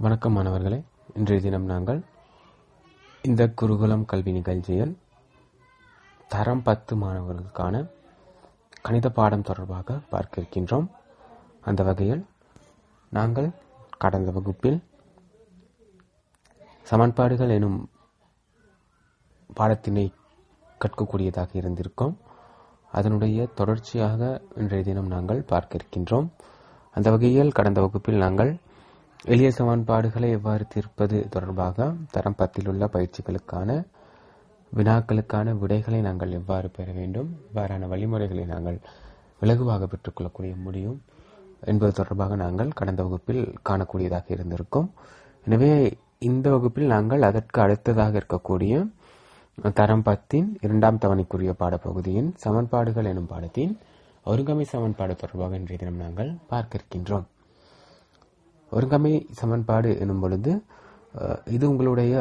வணக்கம் மாணவர்களே இன்றைய தினம் நாங்கள் இந்த குருகுலம் கல்வி நிகழ்ச்சியில் தரம் பத்து மாணவர்களுக்கான கணித பாடம் தொடர்பாக பார்க்க இருக்கின்றோம் அந்த வகையில் நாங்கள் கடந்த வகுப்பில் சமன்பாடுகள் எனும் பாடத்தினை கற்கக்கூடியதாக இருந்திருக்கும் அதனுடைய தொடர்ச்சியாக இன்றைய தினம் நாங்கள் பார்க்க இருக்கின்றோம் அந்த வகையில் கடந்த வகுப்பில் நாங்கள் எளிய சமன்பாடுகளை எவ்வாறு தீர்ப்பது தொடர்பாக தரம் பத்தில் உள்ள பயிற்சிகளுக்கான வினாக்களுக்கான விடைகளை நாங்கள் எவ்வாறு பெற வேண்டும் இவ்வாறான வழிமுறைகளை நாங்கள் இலகுவாக பெற்றுக்கொள்ளக்கூடிய முடியும் என்பது தொடர்பாக நாங்கள் கடந்த வகுப்பில் காணக்கூடியதாக இருந்திருக்கும் எனவே இந்த வகுப்பில் நாங்கள் அதற்கு அடுத்ததாக இருக்கக்கூடிய தரம் பத்தின் இரண்டாம் தவணைக்குரிய பாடப்பகுதியின் சமன்பாடுகள் எனும் பாடத்தின் ஒருங்கமை சமன்பாடு தொடர்பாக இன்றைய தினம் நாங்கள் பார்க்க இருக்கின்றோம் ஒருங்கமை சமன்பாடு எனும் பொழுது அஹ், இது உங்களுடைய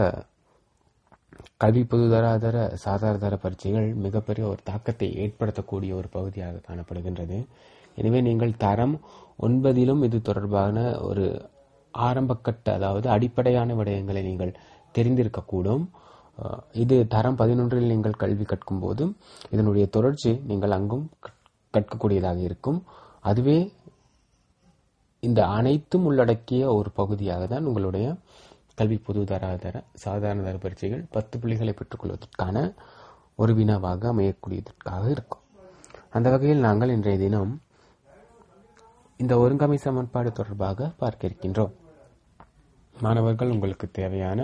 கல்வி பொதுதராதர சாதாரண பரீட்சைகள் மிகப்பெரிய ஒரு தாக்கத்தை ஏற்படுத்தக்கூடிய ஒரு பகுதியாக காணப்படுகின்றது எனவே நீங்கள் தரம் ஒன்பதிலும் இது தொடர்பான ஒரு ஆரம்பக்கட்ட அதாவது அடிப்படையான விடயங்களை நீங்கள் தெரிந்திருக்கக்கூடும் அஹ், இது தரம் பதினொன்றில் நீங்கள் கல்வி கற்கும் போதும் இதனுடைய தொடர்ச்சி நீங்கள் அங்கும் கற்- கற்கக்கூடியதாக இருக்கும் அதுவே இந்த அனைத்தும் உள்ளடக்கிய ஒரு பகுதியாக தான் உங்களுடைய கல்வி பொது தராதர சாதாரண தர பரீட்சைகள் பத்து புள்ளிகளை பெற்றுக்கொள்வதற்கான ஒரு வினாவாக அமையக்கூடியதற்காக இருக்கும் அந்த வகையில் நாங்கள் இன்றைய தினம் இந்த ஒருங்கமை சமன்பாடு தொடர்பாக பார்க்க இருக்கின்றோம் மாணவர்கள் உங்களுக்கு தேவையான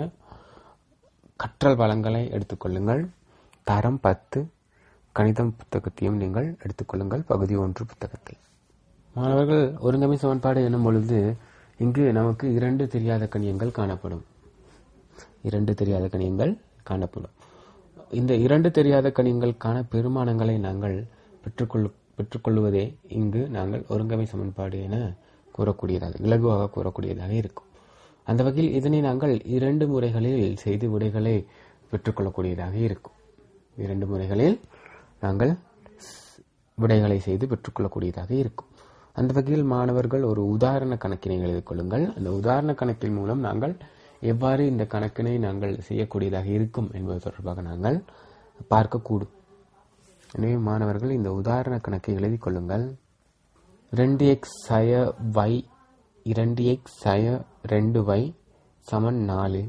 கற்றல் வளங்களை எடுத்துக்கொள்ளுங்கள் தரம் பத்து கணிதம் புத்தகத்தையும் நீங்கள் எடுத்துக்கொள்ளுங்கள் பகுதி ஒன்று புத்தகத்தை மாணவர்கள் ஒருங்கமை சமன்பாடு எனும் பொழுது இங்கு நமக்கு இரண்டு தெரியாத கணியங்கள் காணப்படும் இரண்டு தெரியாத கணியங்கள் காணப்படும் இந்த இரண்டு தெரியாத கணியங்களுக்கான பெருமானங்களை நாங்கள் பெற்றுக்கொள் பெற்றுக்கொள்வதே இங்கு நாங்கள் ஒருங்கமை சமன்பாடு என கூறக்கூடியதாக இலகுவாக கூறக்கூடியதாக இருக்கும் அந்த வகையில் இதனை நாங்கள் இரண்டு முறைகளில் செய்து விடைகளை பெற்றுக்கொள்ளக்கூடியதாக இருக்கும் இரண்டு முறைகளில் நாங்கள் விடைகளை செய்து பெற்றுக்கொள்ளக்கூடியதாக இருக்கும் அந்த வகையில் மாணவர்கள் ஒரு உதாரண கணக்கினை எழுதிக் கொள்ளுங்கள் அந்த உதாரண கணக்கின் மூலம் நாங்கள் எவ்வாறு இந்த கணக்கினை நாங்கள் செய்யக்கூடியதாக இருக்கும் என்பது தொடர்பாக நாங்கள் பார்க்கக்கூடும் எனவே மாணவர்கள் இந்த உதாரண கணக்கை எழுதிக் கொள்ளுங்கள் ரெண்டு எக்ஸ் சய y இரண்டு எக்ஸ் சய ரெண்டு y சமன் நாலு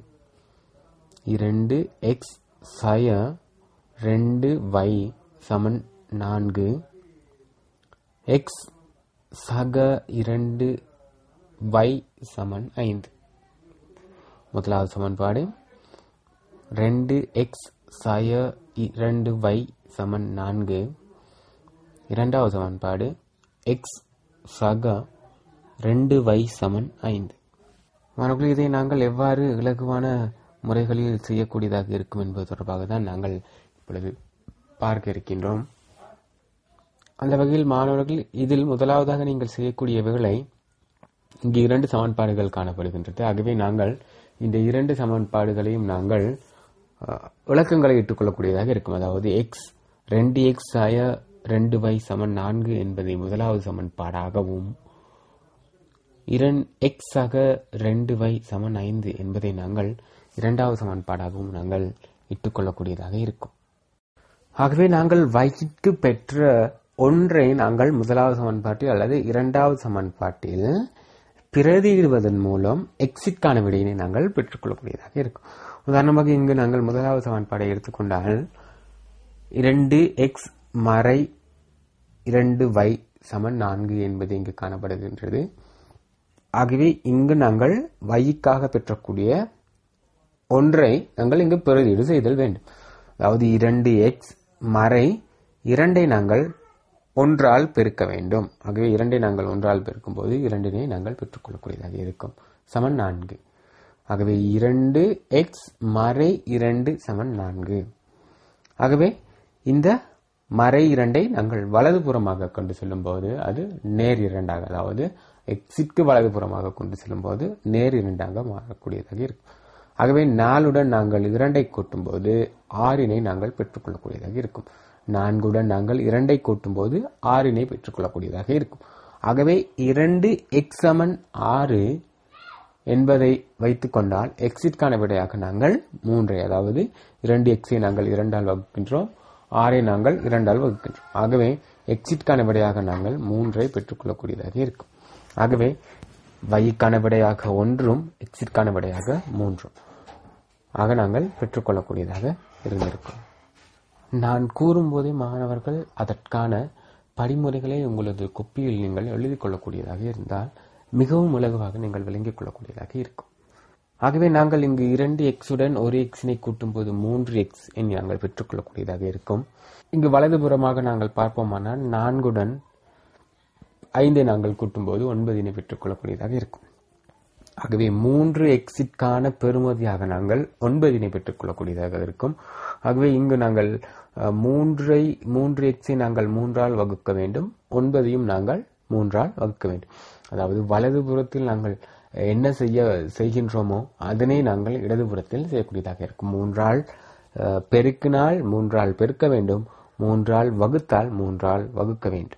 இரண்டு எக்ஸ் சய ரெண்டு y சமன் நான்கு எக்ஸ் சக இரண்டு y சமன் ஐந்து முதலாவது சமன்பாடு ரெண்டு எக்ஸ் சய இரண்டு y சமன் நான்கு இரண்டாவது சமன்பாடு எக்ஸ் சக ரெண்டு y சமன் ஐந்து மாணவர்களே இதை நாங்கள் எவ்வாறு இலகுவான முறைகளில் செய்யக்கூடியதாக இருக்கும் என்பது தொடர்பாக தான் நாங்கள் இப்பொழுது பார்க்க இருக்கின்றோம் அந்த வகையில் மாணவர்கள் இதில் முதலாவதாக நீங்கள் செய்யக்கூடியவைகளை இங்கு இரண்டு சமன்பாடுகள் காணப்படுகின்றது ஆகவே நாங்கள் இந்த இரண்டு சமன்பாடுகளையும் நாங்கள் அஹ், விளக்கங்களை இட்டுக்கொள்ளக்கூடியதாக இருக்கும் அதாவது எக்ஸ் ரெண்டு எக்ஸ் ஆய ரெண்டு y சமன் நான்கு என்பதை முதலாவது சமன்பாடாகவும் இரண் எக்ஸ் ஆக ரெண்டு y சமன் ஐந்து என்பதை நாங்கள் இரண்டாவது சமன்பாடாகவும் நாங்கள் இட்டுக்கொள்ளக்கூடியதாக இருக்கும் ஆகவே நாங்கள் வயிற்கு பெற்ற ஒன்றை நாங்கள் முதலாவது சமன்பாட்டில் அல்லது இரண்டாவது சமன்பாட்டில் பிரதியிடுவதன் மூலம் எக்ஸிற்கான விடையினை நாங்கள் பெற்றுக்கொள்ளக்கூடியதாக இருக்கும் உதாரணமாக இங்கு நாங்கள் முதலாவது சமன்பாடை எடுத்துக்கொண்டால் இரண்டு எக்ஸ் மறை இரண்டு y சமன் நான்கு என்பது இங்கு காணப்படுகின்றது ஆகவே இங்கு நாங்கள் வைக்காக பெற்றக்கூடிய ஒன்றை நாங்கள் இங்கு பிரதியீடு செய்தல் வேண்டும் அதாவது இரண்டு எக்ஸ் மறை இரண்டை நாங்கள் ஒன்றால் பெருக்க வேண்டும் ஆகவே இரண்டை நாங்கள் ஒன்றால் பெருக்கும் போது இரண்டினை நாங்கள் பெற்றுக்கொள்ளக்கூடியதாக இருக்கும் சமன் நான்கு ஆகவே இரண்டு எக்ஸ் மறை இரண்டு சமன் நான்கு ஆகவே இந்த மறை இரண்டை நாங்கள் வலதுபுறமாக கொண்டு செல்லும்போது அது நேர் இரண்டாக அதாவது எக்ஸிற்கு வலதுபுறமாக கொண்டு செல்லும்போது நேர் இரண்டாக மாறக்கூடியதாக இருக்கும் ஆகவே நாலுடன் நாங்கள் இரண்டை கூட்டும்போது ஆறினை நாங்கள் பெற்றுக்கொள்ளக்கூடியதாக இருக்கும் நான்குடன் நாங்கள் இரண்டை கூட்டும்போது ஆறினை பெற்றுக்கொள்ளக்கூடியதாக இருக்கும் ஆகவே இரண்டு எக்ஸ் சமன் ஆறு என்பதை வைத்துக் கொண்டால் எக்ஸிற்கான விடையாக நாங்கள் மூன்றை அதாவது இரண்டு எக்ஸை நாங்கள் இரண்டால் வகுக்கின்றோம் ஆறை நாங்கள் இரண்டால் வகுக்கின்றோம் ஆகவே எக்ஸிற்கான விடையாக நாங்கள் மூன்றை பெற்றுக்கொள்ளக்கூடியதாக இருக்கும் ஆகவே வைக்கான விடையாக ஒன்றும் எக்ஸிற்கான விடையாக மூன்றும் ஆக நாங்கள் பெற்றுக்கொள்ளக்கூடியதாக இருந்திருக்கும் நான் கூறும்போதே மாணவர்கள் அதற்கான படிமுறைகளை உங்களது கொப்பியில் நீங்கள் எழுதிக் கொள்ளக்கூடியதாக இருந்தால் மிகவும் இலகுவாக நீங்கள் விளங்கிக் கொள்ளக்கூடியதாக இருக்கும் ஆகவே நாங்கள் இங்கு இரண்டு எக்ஸுடன் ஒரு எக்ஸினை கூட்டும்போது மூன்று எக்ஸ் என நாங்கள் பெற்றுக்கொள்ளக்கூடியதாக இருக்கும் இங்கு வலதுபுறமாக நாங்கள் பார்ப்போமானால் நான்குடன் ஐந்தை நாங்கள் கூட்டும்போது ஒன்பதினை பெற்றுக்கொள்ளக்கூடியதாக இருக்கும் ஆகவே மூன்று எக்ஸிற்கான பெறுமதியாக நாங்கள் ஒன்பதினை பெற்றுக்கொள்ளக்கூடியதாக இருக்கும் ஆகவே இங்கு நாங்கள் அஹ், மூன்றை மூன்று எக்ஸை நாங்கள் மூன்றால் வகுக்க வேண்டும் ஒன்பதையும் நாங்கள் மூன்றால் வகுக்க வேண்டும் அதாவது வலதுபுறத்தில் நாங்கள் என்ன செய்ய செய்கின்றோமோ அதனை நாங்கள் இடதுபுறத்தில் செய்யக்கூடியதாக இருக்கும் மூன்றால் அஹ், பெருக்கினால் மூன்றால் பெருக்க வேண்டும் மூன்றால் வகுத்தால் மூன்றால் வகுக்க வேண்டும்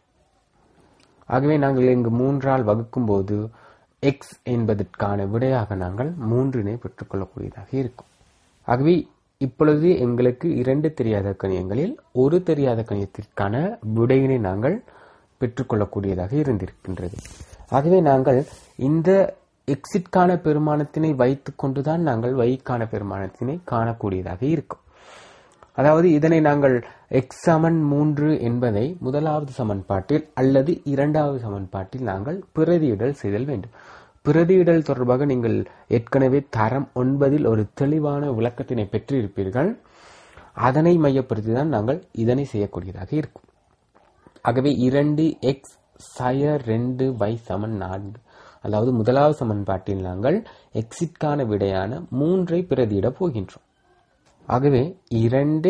ஆகவே நாங்கள் இங்கு மூன்றால் வகுக்கும்போது எக்ஸ் என்பதற்கான விடையாக நாங்கள் மூன்றினை பெற்றுக்கொள்ளக்கூடியதாக இருக்கும் ஆகவே இப்பொழுது எங்களுக்கு இரண்டு தெரியாத கணியங்களில் ஒரு தெரியாத கணியத்திற்கான விடையினை நாங்கள் பெற்றுக்கொள்ளக்கூடியதாக இருந்திருக்கின்றது ஆகவே நாங்கள் இந்த எக்ஸிற்கான பெருமானத்தினை வைத்துக் கொண்டுதான் நாங்கள் வைக்கான பெருமானத்தினை காணக்கூடியதாக இருக்கும் அதாவது இதனை நாங்கள் எக்ஸ் சமன் மூன்று என்பதை முதலாவது சமன்பாட்டில் அல்லது இரண்டாவது சமன்பாட்டில் நாங்கள் பிரதியிடல் செய்தல் வேண்டும் பிரதியிடல் தொடர்பாக நீங்கள் ஏற்கனவே தரம் ஒன்பதில் ஒரு தெளிவான விளக்கத்தினை பெற்றிருப்பீர்கள் அதனை மையப்படுத்தி தான் நாங்கள் இதனை செய்யக்கூடியதாக இருக்கும் ஆகவே இரண்டு எக்ஸ் சய ரெண்டு y சமன் நான்கு அதாவது முதலாவது சமன்பாட்டில் நாங்கள் எக்ஸிற்கான விடையான மூன்றை பிரதியிடப் போகின்றோம் ஆகவே இரண்டு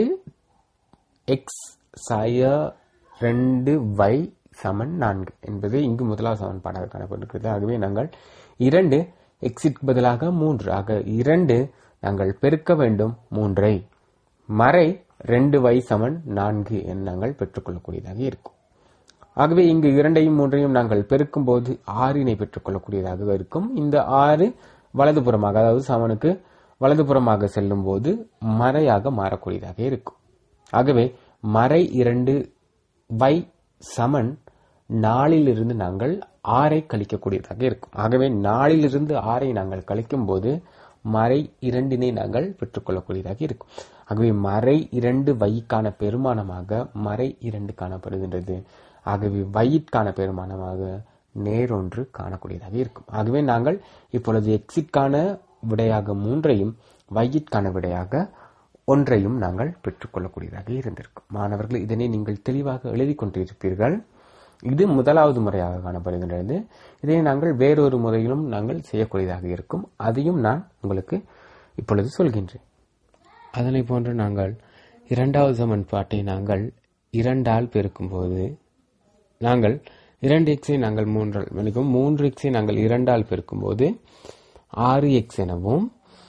எக்ஸ் சய ரெண்டு y சமன் நான்கு என்பது இங்கு முதலாவது சமன்பாடாக காணப்பட்டிருக்கிறது ஆகவே நாங்கள் இரண்டு எக்ஸிற்கு பதிலாக மூன்று ஆக இரண்டு நாங்கள் பெருக்க வேண்டும் மூன்றை மறை ரெண்டு y சமன் நான்கு என நாங்கள் பெற்றுக்கொள்ளக்கூடியதாக இருக்கும் ஆகவே இங்கு இரண்டையும் மூன்றையும் நாங்கள் பெருக்கும் போது ஆறினை பெற்றுக்கொள்ளக்கூடியதாக இருக்கும் இந்த ஆறு வலதுபுறமாக அதாவது சமனுக்கு வலதுபுறமாக செல்லும் போது மறையாக மாறக்கூடியதாக இருக்கும் ஆகவே மறை இரண்டு வை சமன் நாளிலிருந்து நாங்கள் ஆறை கழிக்கக்கூடியதாக இருக்கும் ஆகவே நாளிலிருந்து ஆறை நாங்கள் கழிக்கும் போது மறை இரண்டினை நாங்கள் பெற்றுக்கொள்ளக்கூடியதாக இருக்கும் ஆகவே மறை இரண்டு வைக்கான பெருமானமாக மறை இரண்டு காணப்படுகின்றது ஆகவே வையிற்கான பெருமானமாக நேரொன்று காணக்கூடியதாக இருக்கும் ஆகவே நாங்கள் இப்பொழுது எக்ஸிற்கான விடையாக மூன்றையும் வையிற்கான விடையாக ஒன்றையும் நாங்கள் பெற்றுக்கொள்ளக்கூடியதாக இருந்திருக்கும் மாணவர்கள் இதனை நீங்கள் தெளிவாக எழுதி கொண்டிருப்பீர்கள் இது முதலாவது முறையாக காணப்படுகின்றது இதை நாங்கள் வேறொரு முறையிலும் நாங்கள் செய்யக்கூடியதாக இருக்கும் அதையும் நான் உங்களுக்கு இப்பொழுது சொல்கின்றேன் அதனை போன்று நாங்கள் இரண்டாவது சமன்பாட்டை நாங்கள் இரண்டால் பெருக்கும்போது நாங்கள் இரண்டு எக்ஸை நாங்கள் மூன்றால் மன்னிக்கும் மூன்று எக்ஸை நாங்கள் இரண்டால் பெருக்கும்போது ஆறு எக்ஸ் எனவும்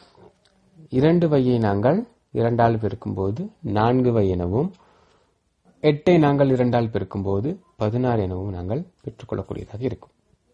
இரண்டு வையை நாங்கள் இரண்டால் பெருக்கும்போது நான்கு வை எனவும் எட்டை நாங்கள் இரண்டால் பெருக்கும்போது பதினாறு எனவும் நாங்கள் பெற்றுக்கொள்ளக்கூடியதாக இருக்கும்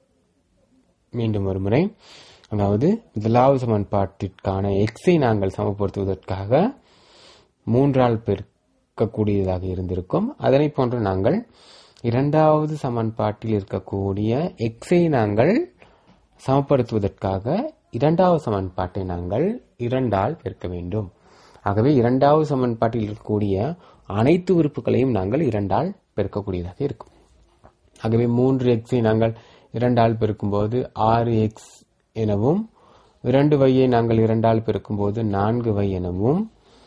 மீண்டும் ஒரு முறை அதாவது முதலாவது சமன்பாட்டிற்கான எக்ஸை நாங்கள் சமப்படுத்துவதற்காக மூன்றால் பெருக்கக்கூடியதாக இருந்திருக்கும் அதனை போன்று நாங்கள் இரண்டாவது சமன்பாட்டில் இருக்கக்கூடிய எக்ஸை நாங்கள் சமப்படுத்துவதற்காக இரண்டாவது சமன்பாட்டை நாங்கள் இரண்டால் பெருக்க வேண்டும் ஆகவே இரண்டாவது சமன்பாட்டில் இருக்கக்கூடிய அனைத்து உறுப்புகளையும் நாங்கள் இரண்டால் பெருக்கக்கூடியதாக இருக்கும் ஆகவே மூன்று எக்ஸை நாங்கள் இரண்டால் பெருக்கும்போது ஆறு எக்ஸ் எனவும் இரண்டு வையை நாங்கள் இரண்டால் பெருக்கும்போது நான்கு வை எனவும்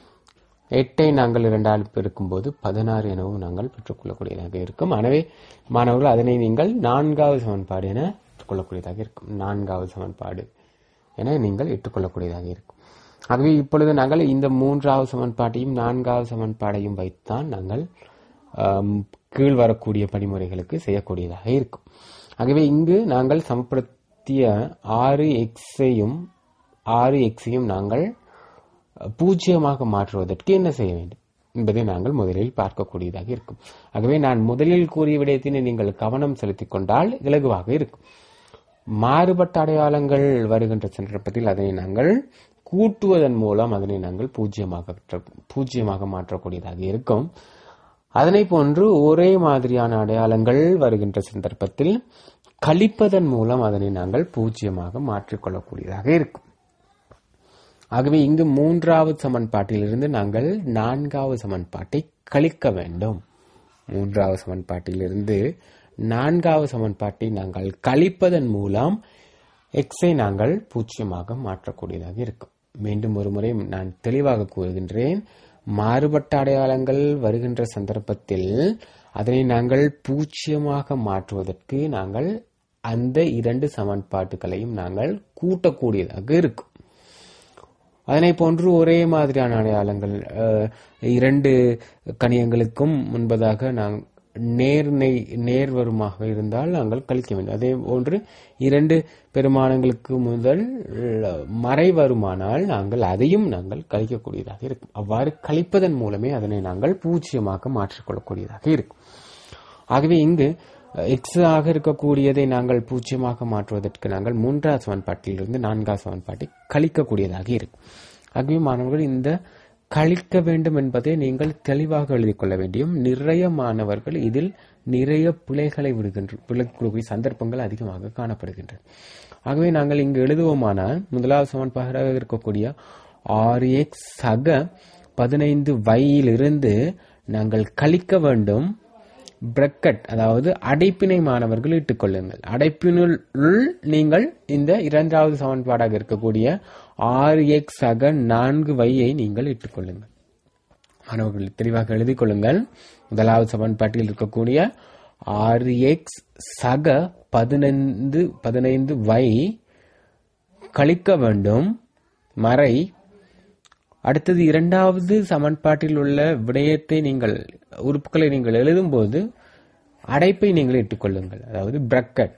எட்டை நாங்கள் இரண்டால் பெருக்கும்போது பதினாறு எனவும் நாங்கள் பெற்றுக்கொள்ளக்கூடியதாக இருக்கும் எனவே மாணவர்கள் அதனை நீங்கள் நான்காவது சமன்பாடு என பெற்றுக்கொள்ளக்கூடியதாக இருக்கும் நான்காவது சமன்பாடு என நீங்கள் ஏற்றுக்கொள்ளக்கூடியதாக இருக்கும் ஆகவே இப்பொழுது நாங்கள் இந்த மூன்றாவது சமன்பாட்டையும் நான்காவது சமன்பாடையும் வைத்துதான் நாங்கள் ஆம், கீழ் வரக்கூடிய படிமுறைகளுக்கு செய்யக்கூடியதாக இருக்கும் ஆகவே இங்கு நாங்கள் சமப்படுத்திய ஆறு எக்ஸையும் ஆறு எக்ஸையும் நாங்கள் பூஜ்ஜியமாக மாற்றுவதற்கு என்ன செய்ய வேண்டும் என்பதை நாங்கள் முதலில் பார்க்கக்கூடியதாக இருக்கும் ஆகவே நான் முதலில் கூறிய விடயத்தினை நீங்கள் கவனம் செலுத்திக் கொண்டால் இலகுவாக இருக்கும் மாறுபட்ட அடையாளங்கள் வருகின்ற சந்தர்ப்பத்தில் அதனை நாங்கள் கூட்டுவதன் மூலம் அதனை நாங்கள் பூஜ்ஜியமாக பூஜ்ஜியமாக மாற்றக்கூடியதாக இருக்கும் அதனை போன்று ஒரே மாதிரியான அடையாளங்கள் வருகின்ற சந்தர்ப்பத்தில் கழிப்பதன் மூலம் அதனை நாங்கள் பூஜ்ஜியமாக மாற்றிக்கொள்ளக்கூடியதாக இருக்கும் ஆகவே இங்கு மூன்றாவது சமன்பாட்டிலிருந்து நாங்கள் நான்காவது சமன்பாட்டை கழிக்க வேண்டும் மூன்றாவது சமன்பாட்டிலிருந்து நான்காவது சமன்பாட்டை நாங்கள் கழிப்பதன் மூலம் எக்ஸை நாங்கள் பூஜ்ஜியமாக மாற்றக்கூடியதாக இருக்கும் மீண்டும் ஒரு முறை நான் தெளிவாக கூறுகின்றேன் மாறுபட்ட அடையாளங்கள் வருகின்ற சந்தர்ப்பத்தில் அதனை நாங்கள் பூஜ்ஜியமாக மாற்றுவதற்கு நாங்கள் அந்த இரண்டு சமன்பாட்டுகளையும் நாங்கள் கூட்டக்கூடியதாக இருக்கும் அதனை போன்று ஒரே மாதிரியான அடையாளங்கள் அஹ், இரண்டு கணியங்களுக்கும் முன்பதாக நாம் நேர்னை நேர்வருமாக இருந்தால் நாங்கள் கழிக்க வேண்டும் அதே போன்று இரண்டு பெருமானங்களுக்கு முதல் அஹ், மறை வருமானால் நாங்கள் அதையும் நாங்கள் கழிக்கக்கூடியதாக இருக்கும் அவ்வாறு கழிப்பதன் மூலமே அதனை நாங்கள் பூஜ்ஜியமாக மாற்றிக்கொள்ளக்கூடியதாக இருக்கும் ஆகவே இங்கு எக்ஸ் ஆக இருக்கக்கூடியதை நாங்கள் பூஜ்ஜியமாக மாற்றுவதற்கு நாங்கள் மூன்றாவது சமன்பாட்டிலிருந்து நான்காவது சமன்பாட்டை கழிக்கக்கூடியதாக இருக்கும் ஆகவே மாணவர்கள் இந்த கழிக்க வேண்டும் என்பதை நீங்கள் தெளிவாக எழுதிக் கொள்ள வேண்டியும் நிறைய மாணவர்கள் இதில் நிறைய பிழைகளை விடுகின்ற பிழைக்கூடிய சந்தர்ப்பங்கள் அதிகமாக காணப்படுகின்றன ஆகவே நாங்கள் இங்கு எழுதுவோமானால் முதலாவது சமன்பாடாக இருக்கக்கூடிய ஆறு எக்ஸ் சக பதினைந்து வையிலிருந்து நாங்கள் கழிக்க வேண்டும் பிரக்கட் அதாவது அடைப்பினை மாணவர்கள் இட்டுக்கொள்ளுங்கள் அடைப்பினுள் உள் நீங்கள் இந்த இரண்டாவது சமன்பாடாக இருக்கக்கூடிய ஆறு எக்ஸ் சக நான்கு வையை நீங்கள் இட்டுக்கொள்ளுங்கள் மாணவர்கள் தெளிவாக எழுதிக் கொள்ளுங்கள் முதலாவது சமன்பாட்டில் இருக்கக்கூடிய ஆறு எக்ஸ் சக பதினைந்து பதினைந்து வை கழிக்க வேண்டும் மறை அடுத்தது இரண்டாவது சமன்பாட்டில் உள்ள விடயத்தை நீங்கள் உறுப்புகளை நீங்கள் எழுதும்போது அடைப்பை நீங்கள் இட்டுக்கொள்ளுங்கள் அதாவது பிரக்கட்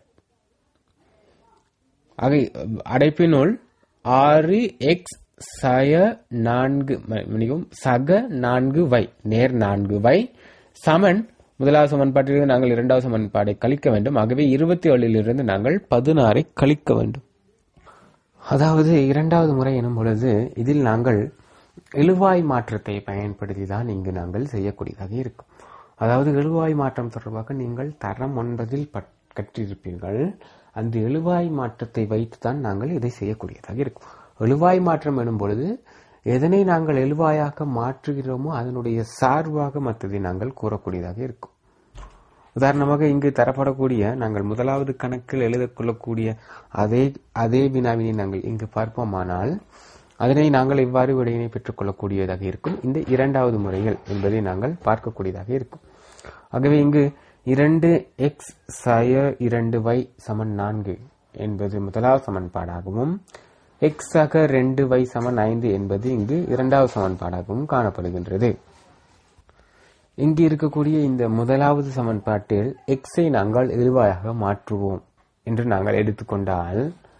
ஆக அடைப்பினுள் ஆறு எக்ஸ் சய நான்கு மன்னிக்கவும் சக நான்கு வை நேர் நான்கு வை சமன் முதலாவது சமன்பாட்டிலிருந்து நாங்கள் இரண்டாவது சமன்பாடை கழிக்க வேண்டும் ஆகவே இருபத்தி ஏழிலிருந்து நாங்கள் பதினாறை கழிக்க வேண்டும் அதாவது இரண்டாவது முறை எனும் பொழுது இதில் நாங்கள் எழுவாய் மாற்றத்தை பயன்படுத்தி தான் இங்கு நாங்கள் செய்யக்கூடியதாக இருக்கும் அதாவது எழுவாய் மாற்றம் தொடர்பாக நீங்கள் தரம் ஒன்பதில் பட்- கற்றிருப்பீர்கள் அந்த எழுவாய் மாற்றத்தை வைத்து தான் நாங்கள் இதை செய்யக்கூடியதாக இருக்கும் எழுவாய் மாற்றம் எனும் பொழுது எதனை நாங்கள் எழுவாயாக மாற்றுகிறோமோ அதனுடைய சார்பாக மற்றதை நாங்கள் கூறக்கூடியதாக இருக்கும் உதாரணமாக இங்கு தரப்படக்கூடிய நாங்கள் முதலாவது கணக்கில் எழுதக் கொள்ளக்கூடிய அதே அதே வினாவினை நாங்கள் இங்கு பார்ப்போமானால் அதனை நாங்கள் எவ்வாறு விடையினை பெற்றுக்கொள்ளக்கூடியதாக இருக்கும் இந்த இரண்டாவது முறைகள் என்பதை நாங்கள் பார்க்கக்கூடியதாக இருக்கும் ஆகவே இங்கு இரண்டு எக்ஸ் சய இரண்டு y சமன் நான்கு என்பது முதலாவது சமன்பாடாகவும் எக்ஸ் ஆக ரெண்டு y சமன் ஐந்து என்பது இங்கு இரண்டாவது சமன்பாடாகவும் காணப்படுகின்றது இங்கு இருக்கக்கூடிய இந்த முதலாவது சமன்பாட்டில் எக்ஸை நாங்கள் எழுவாயாக மாற்றுவோம் என்று நாங்கள் எடுத்துக்கொண்டால்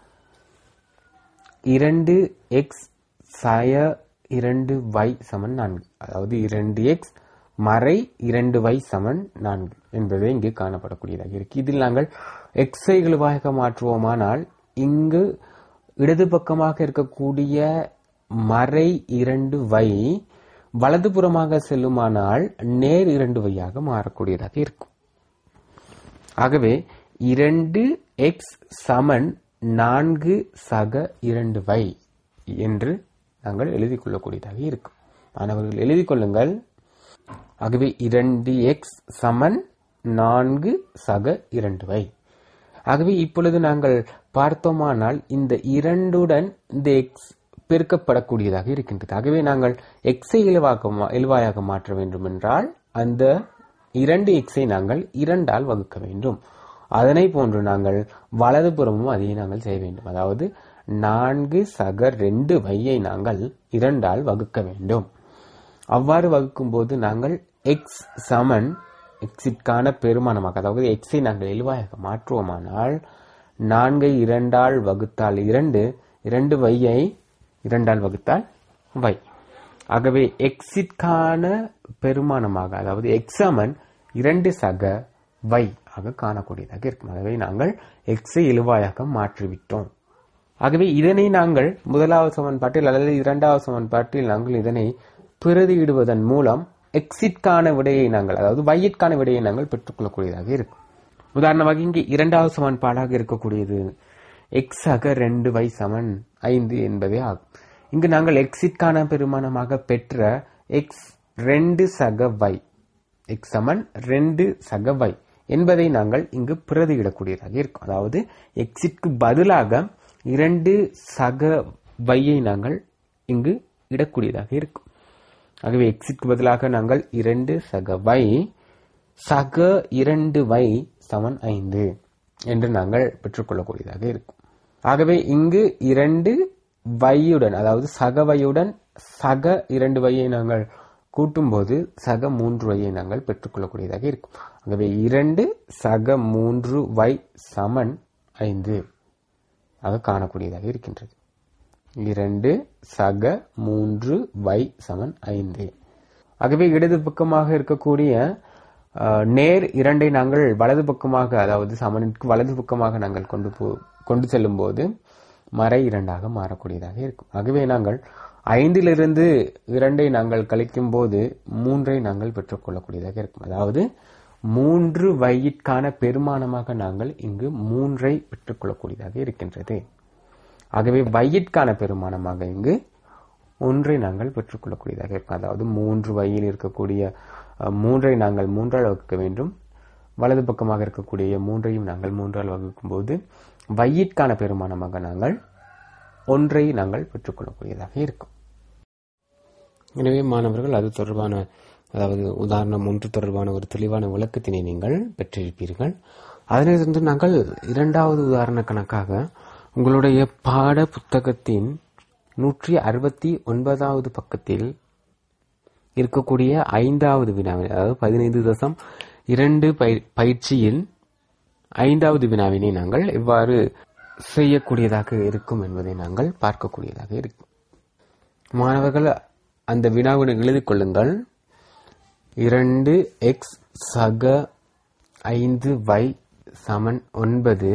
இரண்டு எக்ஸ் சய இரண்டு y சமன் நான்கு அதாவது இரண்டு எக்ஸ் மறை இரண்டு y சமன் நான்கு என்பதை இங்கு காணப்படக்கூடியதாக இருக்கு இதில் நாங்கள் எக்ஸை எழுவாயாக மாற்றுவோமானால் இங்கு இடது பக்கமாக இருக்கக்கூடிய மறை இரண்டு y வலதுபுறமாக செல்லுமானால் நேர் இரண்டு வையாக மாறக்கூடியதாக இருக்கும் ஆகவே இரண்டு எக்ஸ் சமன் நான்கு சக இரண்டு வை என்று நாங்கள் எழுதிக் கொள்ளக்கூடியதாக இருக்கும் மாணவர்கள் எழுதிக் கொள்ளுங்கள் ஆகவே இரண்டு எக்ஸ் சமன் நான்கு சக இரண்டு வை ஆகவே இப்பொழுது நாங்கள் பார்த்தோமானால் இந்த இரண்டுடன் இந்த எக்ஸ் பெருக்கப்படக்கூடியதாக இருக்கின்றது ஆகவே நாங்கள் எக்ஸை இலவாக மா- இலவாயாக மாற்ற வேண்டும் என்றால் அந்த இரண்டு எக்ஸை நாங்கள் இரண்டால் வகுக்க வேண்டும் அதனை போன்று நாங்கள் வலதுபுறமும் அதை நாங்கள் செய்ய வேண்டும் அதாவது நான்கு சக ரெண்டு வையை நாங்கள் இரண்டால் வகுக்க வேண்டும் அவ்வாறு வகுக்கும்போது நாங்கள் எக்ஸ் சமன் எக்ஸிற்கான பெருமானமாக அதாவது எக்ஸை நாங்கள் எழுவாயாக மாற்றுவோமானால் நான்கை இரண்டால் வகுத்தால் இரண்டு இரண்டு வையை இரண்டால் வகுத்தால் வை ஆகவே எக்ஸிற்கான பெருமானமாக அதாவது எக்ஸாமன் இரண்டு சக வை ஆக காணக்கூடியதாக இருக்கும் ஆகவே நாங்கள் எக்ஸை இழுவாயாக மாற்றிவிட்டோம் ஆகவே இதனை நாங்கள் முதலாவது சமன்பாட்டில் அல்லது இரண்டாவது சமன்பாட்டில் நாங்கள் இதனை பிரதியிடுவதன் மூலம் எக்ஸிற்கான விடையை நாங்கள் அதாவது வையிற்கான விடையை நாங்கள் பெற்றுக்கொள்ளக்கூடியதாக இருக்கும் உதாரணமாக இங்கே இரண்டாவது சமன்பாடாக இருக்கக்கூடியது எக்ஸ் ஆக ரெண்டு வை சமன் ஐந்து என்பதே ஆகும் இங்கு நாங்கள் எக்ஸிற்கான பெருமானமாக பெற்ற எக்ஸ் ரெண்டு சக வை எக்ஸ் சமன் ரெண்டு சக வை என்பதை நாங்கள் இங்கு பிரதியிடக்கூடியதாக இருக்கும் அதாவது எக்ஸிற்கு பதிலாக இரண்டு சக வையை நாங்கள் இங்கு இடக்கூடியதாக இருக்கும் ஆகவே எக்ஸிற்கு பதிலாக நாங்கள் இரண்டு சக வை சக இரண்டு வை சமன் ஐந்து என்று நாங்கள் பெற்றுக்கொள்ளக்கூடியதாக இருக்கும் ஆகவே இங்கு இரண்டு வையுடன் அதாவது சக வையுடன் சக இரண்டு வையை நாங்கள் கூட்டும்போது சக மூன்று வையை நாங்கள் பெற்றுக்கொள்ளக்கூடியதாக இருக்கும் ஆகவே இரண்டு சக மூன்று வை சமன் ஐந்து ஆக காணக்கூடியதாக இருக்கின்றது இரண்டு சக மூன்று வை சமன் ஐந்து ஆகவே இடது பக்கமாக இருக்கக்கூடிய அஹ், நேர் இரண்டை நாங்கள் வலது பக்கமாக அதாவது சமனுக்கு வலது பக்கமாக நாங்கள் கொண்டு போ கொண்டு செல்லும் போது மறை இரண்டாக மாறக்கூடியதாக இருக்கும் ஆகவே நாங்கள் ஐந்திலிருந்து இரண்டை நாங்கள் கழிக்கும் போது மூன்றை நாங்கள் பெற்றுக்கொள்ளக்கூடியதாக இருக்கும் அதாவது மூன்று வையிற்கான பெருமானமாக நாங்கள் இங்கு மூன்றை பெற்றுக்கொள்ளக்கூடியதாக இருக்கின்றது ஆகவே வையிற்கான பெருமானமாக இங்கு ஒன்றை நாங்கள் பெற்றுக்கொள்ளக்கூடியதாக இருக்கும் அதாவது மூன்று வையில் இருக்கக்கூடிய அஹ், மூன்றை நாங்கள் மூன்றால் வகுக்க வேண்டும் வலது பக்கமாக இருக்கக்கூடிய மூன்றையும் நாங்கள் மூன்றால் வகுக்கும் போது வையிற்கான பெருமானமாக நாங்கள் ஒன்றை நாங்கள் பெற்றுக்கொள்ளக்கூடியதாக இருக்கும் எனவே மாணவர்கள் அது தொடர்பான அதாவது உதாரணம் ஒன்று தொடர்பான ஒரு தெளிவான விளக்கத்தினை நீங்கள் பெற்றிருப்பீர்கள் அதனிலிருந்து நாங்கள் இரண்டாவது உதாரண கணக்காக உங்களுடைய பாட புத்தகத்தின் நூற்றி அறுபத்தி ஒன்பதாவது பக்கத்தில் இருக்கக்கூடிய ஐந்தாவது வினாவினை அதாவது பதினைந்து தசம் இரண்டு பய- பயிற்சியில் ஐந்தாவது வினாவினை நாங்கள் எவ்வாறு செய்யக்கூடியதாக இருக்கும் என்பதை நாங்கள் பார்க்கக்கூடியதாக இருக்கும் மாணவர்கள் அந்த வினாவினை எழுதிக் கொள்ளுங்கள் இரண்டு எக்ஸ் சக ஐந்து வை சமன் ஒன்பது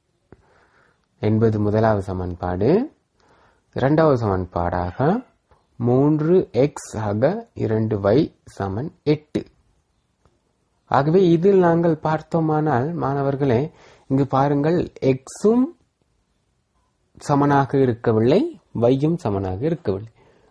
என்பது முதலாவது சமன்பாடு இரண்டாவது சமன்பாடாக மூன்று எக்ஸ் ஆக இரண்டு வை சமன் எட்டு ஆகவே இதில் நாங்கள் பார்த்தோமானால் மாணவர்களே இங்கு பாருங்கள் எக்ஸும் சமனாக இருக்கவில்லை வையும் சமனாக இருக்கவில்லை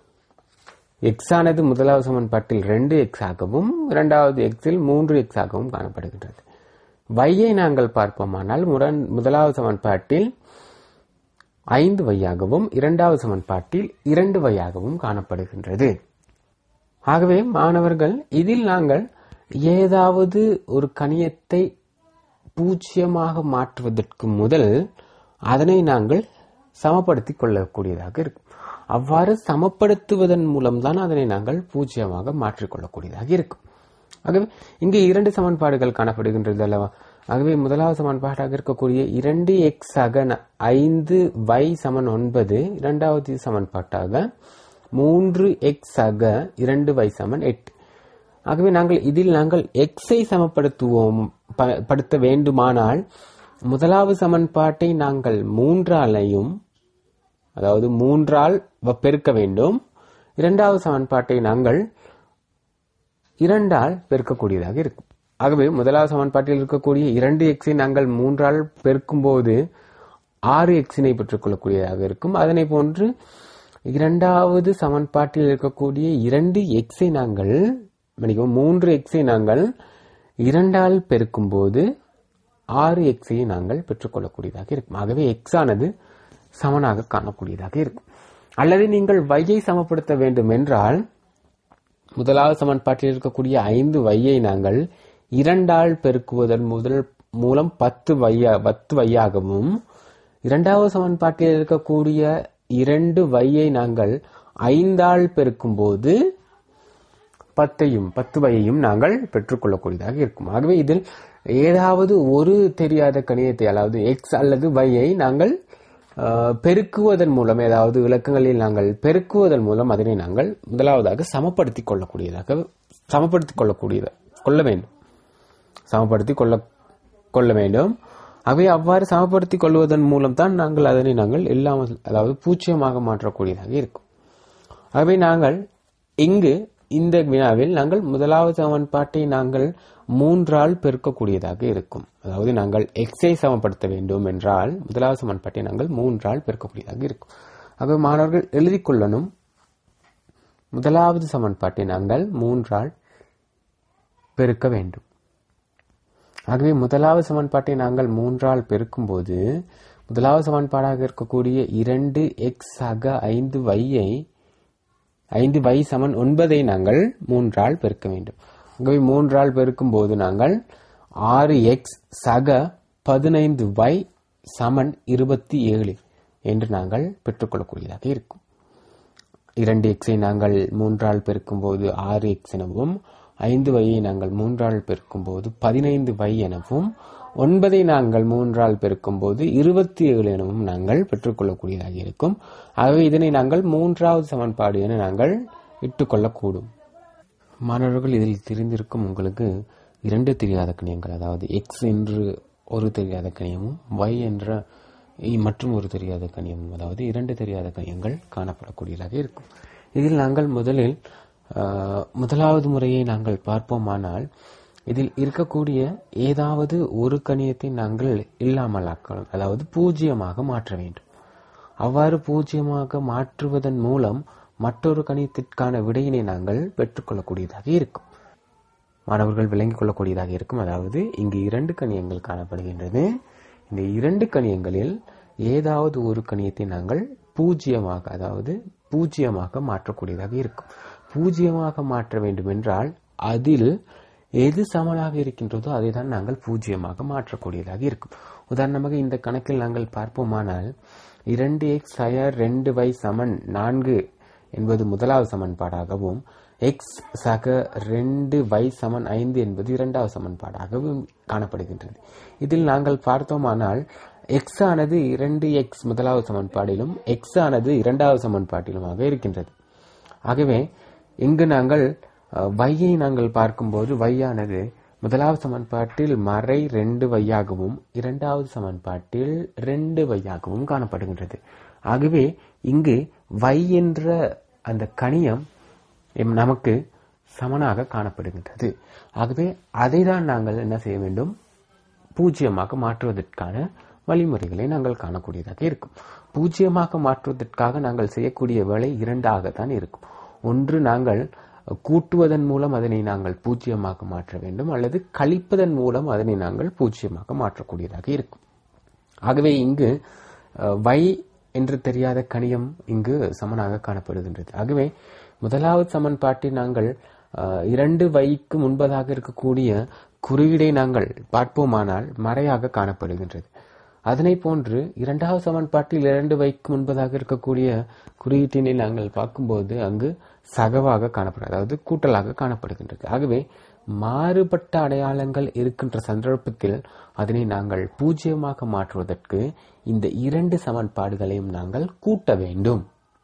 எக்ஸ் ஆனது முதலாவது சமன்பாட்டில் ரெண்டு எக்ஸ் ஆகவும் இரண்டாவது எக்ஸில் மூன்று எக்ஸ் ஆகவும் காணப்படுகின்றது வையை நாங்கள் பார்ப்போமானால் முரண் முதலாவது சமன்பாட்டில் ஐந்து வையாகவும் இரண்டாவது சமன்பாட்டில் இரண்டு வையாகவும் காணப்படுகின்றது ஆகவே மாணவர்கள் இதில் நாங்கள் ஏதாவது ஒரு கணியத்தை பூஜ்ஜியமாக மாற்றுவதற்கு முதல் அதனை நாங்கள் சமப்படுத்திக் கொள்ளக்கூடியதாக இருக்கும் அவ்வாறு சமப்படுத்துவதன் மூலம்தான் அதனை நாங்கள் பூஜ்ஜியமாக மாற்றிக்கொள்ளக்கூடியதாக இருக்கும் ஆகவே இங்கே இரண்டு சமன்பாடுகள் காணப்படுகின்றது அல்லவா ஆகவே முதலாவது சமன்பாடாக இருக்கக்கூடிய இரண்டு எக்ஸ் ஆக ந- ஐந்து y சமன் ஒன்பது இரண்டாவது சமன்பாட்டாக மூன்று எக்ஸ் ஆக இரண்டு y சமன் எட்டு ஆகவே நாங்கள் இதில் நாங்கள் எக்ஸை சமப்படுத்துவோம் ப- படுத்த வேண்டுமானால் முதலாவது சமன்பாட்டை நாங்கள் மூன்றாலையும் அதாவது மூன்றால் வ- பெருக்க வேண்டும் இரண்டாவது சமன்பாட்டை நாங்கள் இரண்டால் பெருக்கக்கூடியதாக இருக்கும் ஆகவே முதலாவது சமன்பாட்டில் இருக்கக்கூடிய இரண்டு எக்ஸை நாங்கள் மூன்றால் பெருக்கும்போது ஆறு எக்ஸினை பெற்றுக்கொள்ளக்கூடியதாக இருக்கும் அதனை போன்று இரண்டாவது சமன்பாட்டில் இருக்கக்கூடிய இரண்டு எக்ஸை நாங்கள் மன்னிக்கவும் மூன்று எக்ஸை நாங்கள் இரண்டால் பெருக்கும்போது ஆறு எக்ஸை நாங்கள் பெற்றுக்கொள்ளக்கூடியதாக இருக்கும் ஆகவே எக்ஸ் ஆனது சமனாக காணக்கூடியதாக இருக்கும் அல்லது நீங்கள் வையை சமப்படுத்த வேண்டும் என்றால் முதலாவது சமன்பாட்டில் இருக்கக்கூடிய ஐந்து வையை நாங்கள் இரண்டால் பெருக்குவதன் முதல் மூலம் பத்து வையா பத்து வையாகவும் இரண்டாவது சமன்பாட்டில் இருக்கக்கூடிய இரண்டு வையை நாங்கள் ஐந்தால் பெருக்கும்போது பத்தையும் பத்து வையையும் நாங்கள் பெற்றுக்கொள்ளக்கூடியதாக இருக்கும் ஆகவே இதில் ஏதாவது ஒரு தெரியாத கணியத்தை அதாவது எக்ஸ் அல்லது வையை நாங்கள் அஹ், பெருக்குவதன் மூலம் ஏதாவது இலக்கங்களில் நாங்கள் பெருக்குவதன் மூலம் அதனை நாங்கள் முதலாவதாக சமப்படுத்திக் கொள்ளக்கூடியதாக சமப்படுத்திக் கொள்ளக்கூடியத கொள்ள வேண்டும் சமப்படுத்தி கொள்ள கொள்ள வேண்டும் அவை அவ்வாறு சமப்படுத்திக் கொள்வதன் மூலம் தான் நாங்கள் அதனை நாங்கள் இல்லாமல் அதாவது பூச்சியமாக மாற்றக்கூடியதாக இருக்கும் ஆகவே நாங்கள் இங்கு இந்த வினாவில் நாங்கள் முதலாவது சமன்பாட்டை நாங்கள் மூன்றால் பெருக்கக்கூடியதாக இருக்கும் அதாவது நாங்கள் எக்ஸை சமப்படுத்த வேண்டும் என்றால் முதலாவது சமன்பாட்டை நாங்கள் மூன்றால் பெருக்கக்கூடியதாக இருக்கும் ஆகவே மாணவர்கள் எழுதிக் கொள்ளணும் முதலாவது சமன்பாட்டை நாங்கள் மூன்றால் பெருக்க வேண்டும் ஆகவே முதலாவது சமன்பாட்டை நாங்கள் மூன்றால் பெருக்கும்போது முதலாவது சமன்பாடாக இருக்கக்கூடிய இரண்டு எக்ஸ் சக ஐந்து வையை ஐந்து வை சமன் ஒன்பதை நாங்கள் மூன்றால் பெருக்க வேண்டும் ஆகவே மூன்றால் பெருக்கும் போது நாங்கள் ஆறு எக்ஸ் சக பதினைந்து வை சமன் இருபத்தி ஏழு என்று நாங்கள் பெற்றுக்கொள்ளக்கூடியதாக இருக்கும் இரண்டு எக்ஸை நாங்கள் மூன்றால் பெருக்கும் போது ஆறு எக்ஸ் எனவும் ஐந்து வையை நாங்கள் மூன்றால் பெருக்கும் போது பதினைந்து வை எனவும் ஒன்பதை நாங்கள் மூன்றால் பெருக்கும் போது இருபத்தி ஏழு எனவும் நாங்கள் பெற்றுக்கொள்ளக்கூடியதாக இருக்கும் ஆகவே இதனை நாங்கள் மூன்றாவது சமன்பாடு என நாங்கள் இட்டுக்கொள்ளக்கூடும் மாணவர்கள் இதில் தெரிந்திருக்கும் உங்களுக்கு இரண்டு தெரியாத கணியங்கள் அதாவது எக்ஸ் என்று ஒரு தெரியாத கணியமும் y என்ற இ- மற்றும் ஒரு தெரியாத கணியமும் அதாவது இரண்டு தெரியாத கணியங்கள் காணப்படக்கூடியதாக இருக்கும் இதில் நாங்கள் முதலில் ஆஹ், முதலாவது முறையை நாங்கள் பார்ப்போமானால் இதில் இருக்கக்கூடிய ஏதாவது ஒரு கணியத்தை நாங்கள் இல்லாமலாக்கலாம் அதாவது பூஜ்ஜியமாக மாற்ற வேண்டும் அவ்வாறு பூஜ்ஜியமாக மாற்றுவதன் மூலம் மற்றொரு கணியத்திற்கான விடையினை நாங்கள் பெற்றுக்கொள்ளக்கூடியதாக இருக்கும் மாணவர்கள் விளங்கிக் கொள்ளக்கூடியதாக இருக்கும் அதாவது இங்கு இரண்டு கணியங்கள் காணப்படுகின்றது இந்த இரண்டு கணியங்களில் ஏதாவது ஒரு கணியத்தை நாங்கள் பூஜ்ஜியமாக அதாவது பூஜ்ஜியமாக மாற்றக்கூடியதாக இருக்கும் பூஜ்ஜியமாக மாற்ற வேண்டும் என்றால் அதில் எது சமனாக இருக்கின்றதோ அதை தான் நாங்கள் பூஜ்ஜியமாக மாற்றக்கூடியதாக இருக்கும் உதாரணமாக இந்த கணக்கில் நாங்கள் பார்ப்போமானால் இரண்டு எக்ஸ் சயர் ரெண்டு வை சமன் நான்கு என்பது முதலாவது சமன்பாடாகவும் எக்ஸ் சக ரெண்டு வை சமன் ஐந்து என்பது இரண்டாவது சமன்பாடாகவும் காணப்படுகின்றது இதில் நாங்கள் பார்த்தோமானால் எக்ஸ் ஆனது இரண்டு எக்ஸ் முதலாவது சமன்பாடிலும் எக்ஸ் ஆனது இரண்டாவது சமன்பாட்டிலுமாக இருக்கின்றது ஆகவே இங்கு நாங்கள் வையை நாங்கள் பார்க்கும்போது வையானது முதலாவது சமன்பாட்டில் மறை ரெண்டு வையாகவும் இரண்டாவது சமன்பாட்டில் ரெண்டு வையாகவும் காணப்படுகின்றது ஆகவே இங்கு வை என்ற அந்த கணியம் எம் நமக்கு சமனாக காணப்படுகின்றது ஆகவே அதை தான் நாங்கள் என்ன செய்ய வேண்டும் பூஜ்ஜியமாக மாற்றுவதற்கான வழிமுறைகளை நாங்கள் காணக்கூடியதாக இருக்கும் பூஜ்ஜியமாக மாற்றுவதற்காக நாங்கள் செய்யக்கூடிய வேலை இரண்டாகத்தான் இருக்கும் ஒன்று நாங்கள் கூட்டுவதன் மூலம் அதனை நாங்கள் பூஜ்ஜியமாக மாற்ற வேண்டும் அல்லது கழிப்பதன் மூலம் அதனை நாங்கள் பூஜ்ஜியமாக மாற்றக்கூடியதாக இருக்கும் ஆகவே இங்கு அஹ், வை என்று தெரியாத கணியம் இங்கு சமனாக காணப்படுகின்றது ஆகவே முதலாவது சமன்பாட்டை நாங்கள் அஹ், இரண்டு வைக்கு முன்பதாக இருக்கக்கூடிய குறியீடை நாங்கள் பார்ப்போமானால் மறையாக காணப்படுகின்றது அதனை போன்று இரண்டாவது சமன்பாட்டில் இரண்டு வைக்கு முன்பதாக இருக்கக்கூடிய குறியீட்டினை நாங்கள் பார்க்கும்போது அங்கு சகவாக காணப்படும் அதாவது கூட்டலாக காணப்படுகின்றது ஆகவே மாறுபட்ட அடையாளங்கள் இருக்கின்ற சந்தர்ப்பத்தில் அதனை நாங்கள் பூஜ்ஜியமாக மாற்றுவதற்கு இந்த இரண்டு சமன்பாடுகளையும் நாங்கள் கூட்ட வேண்டும்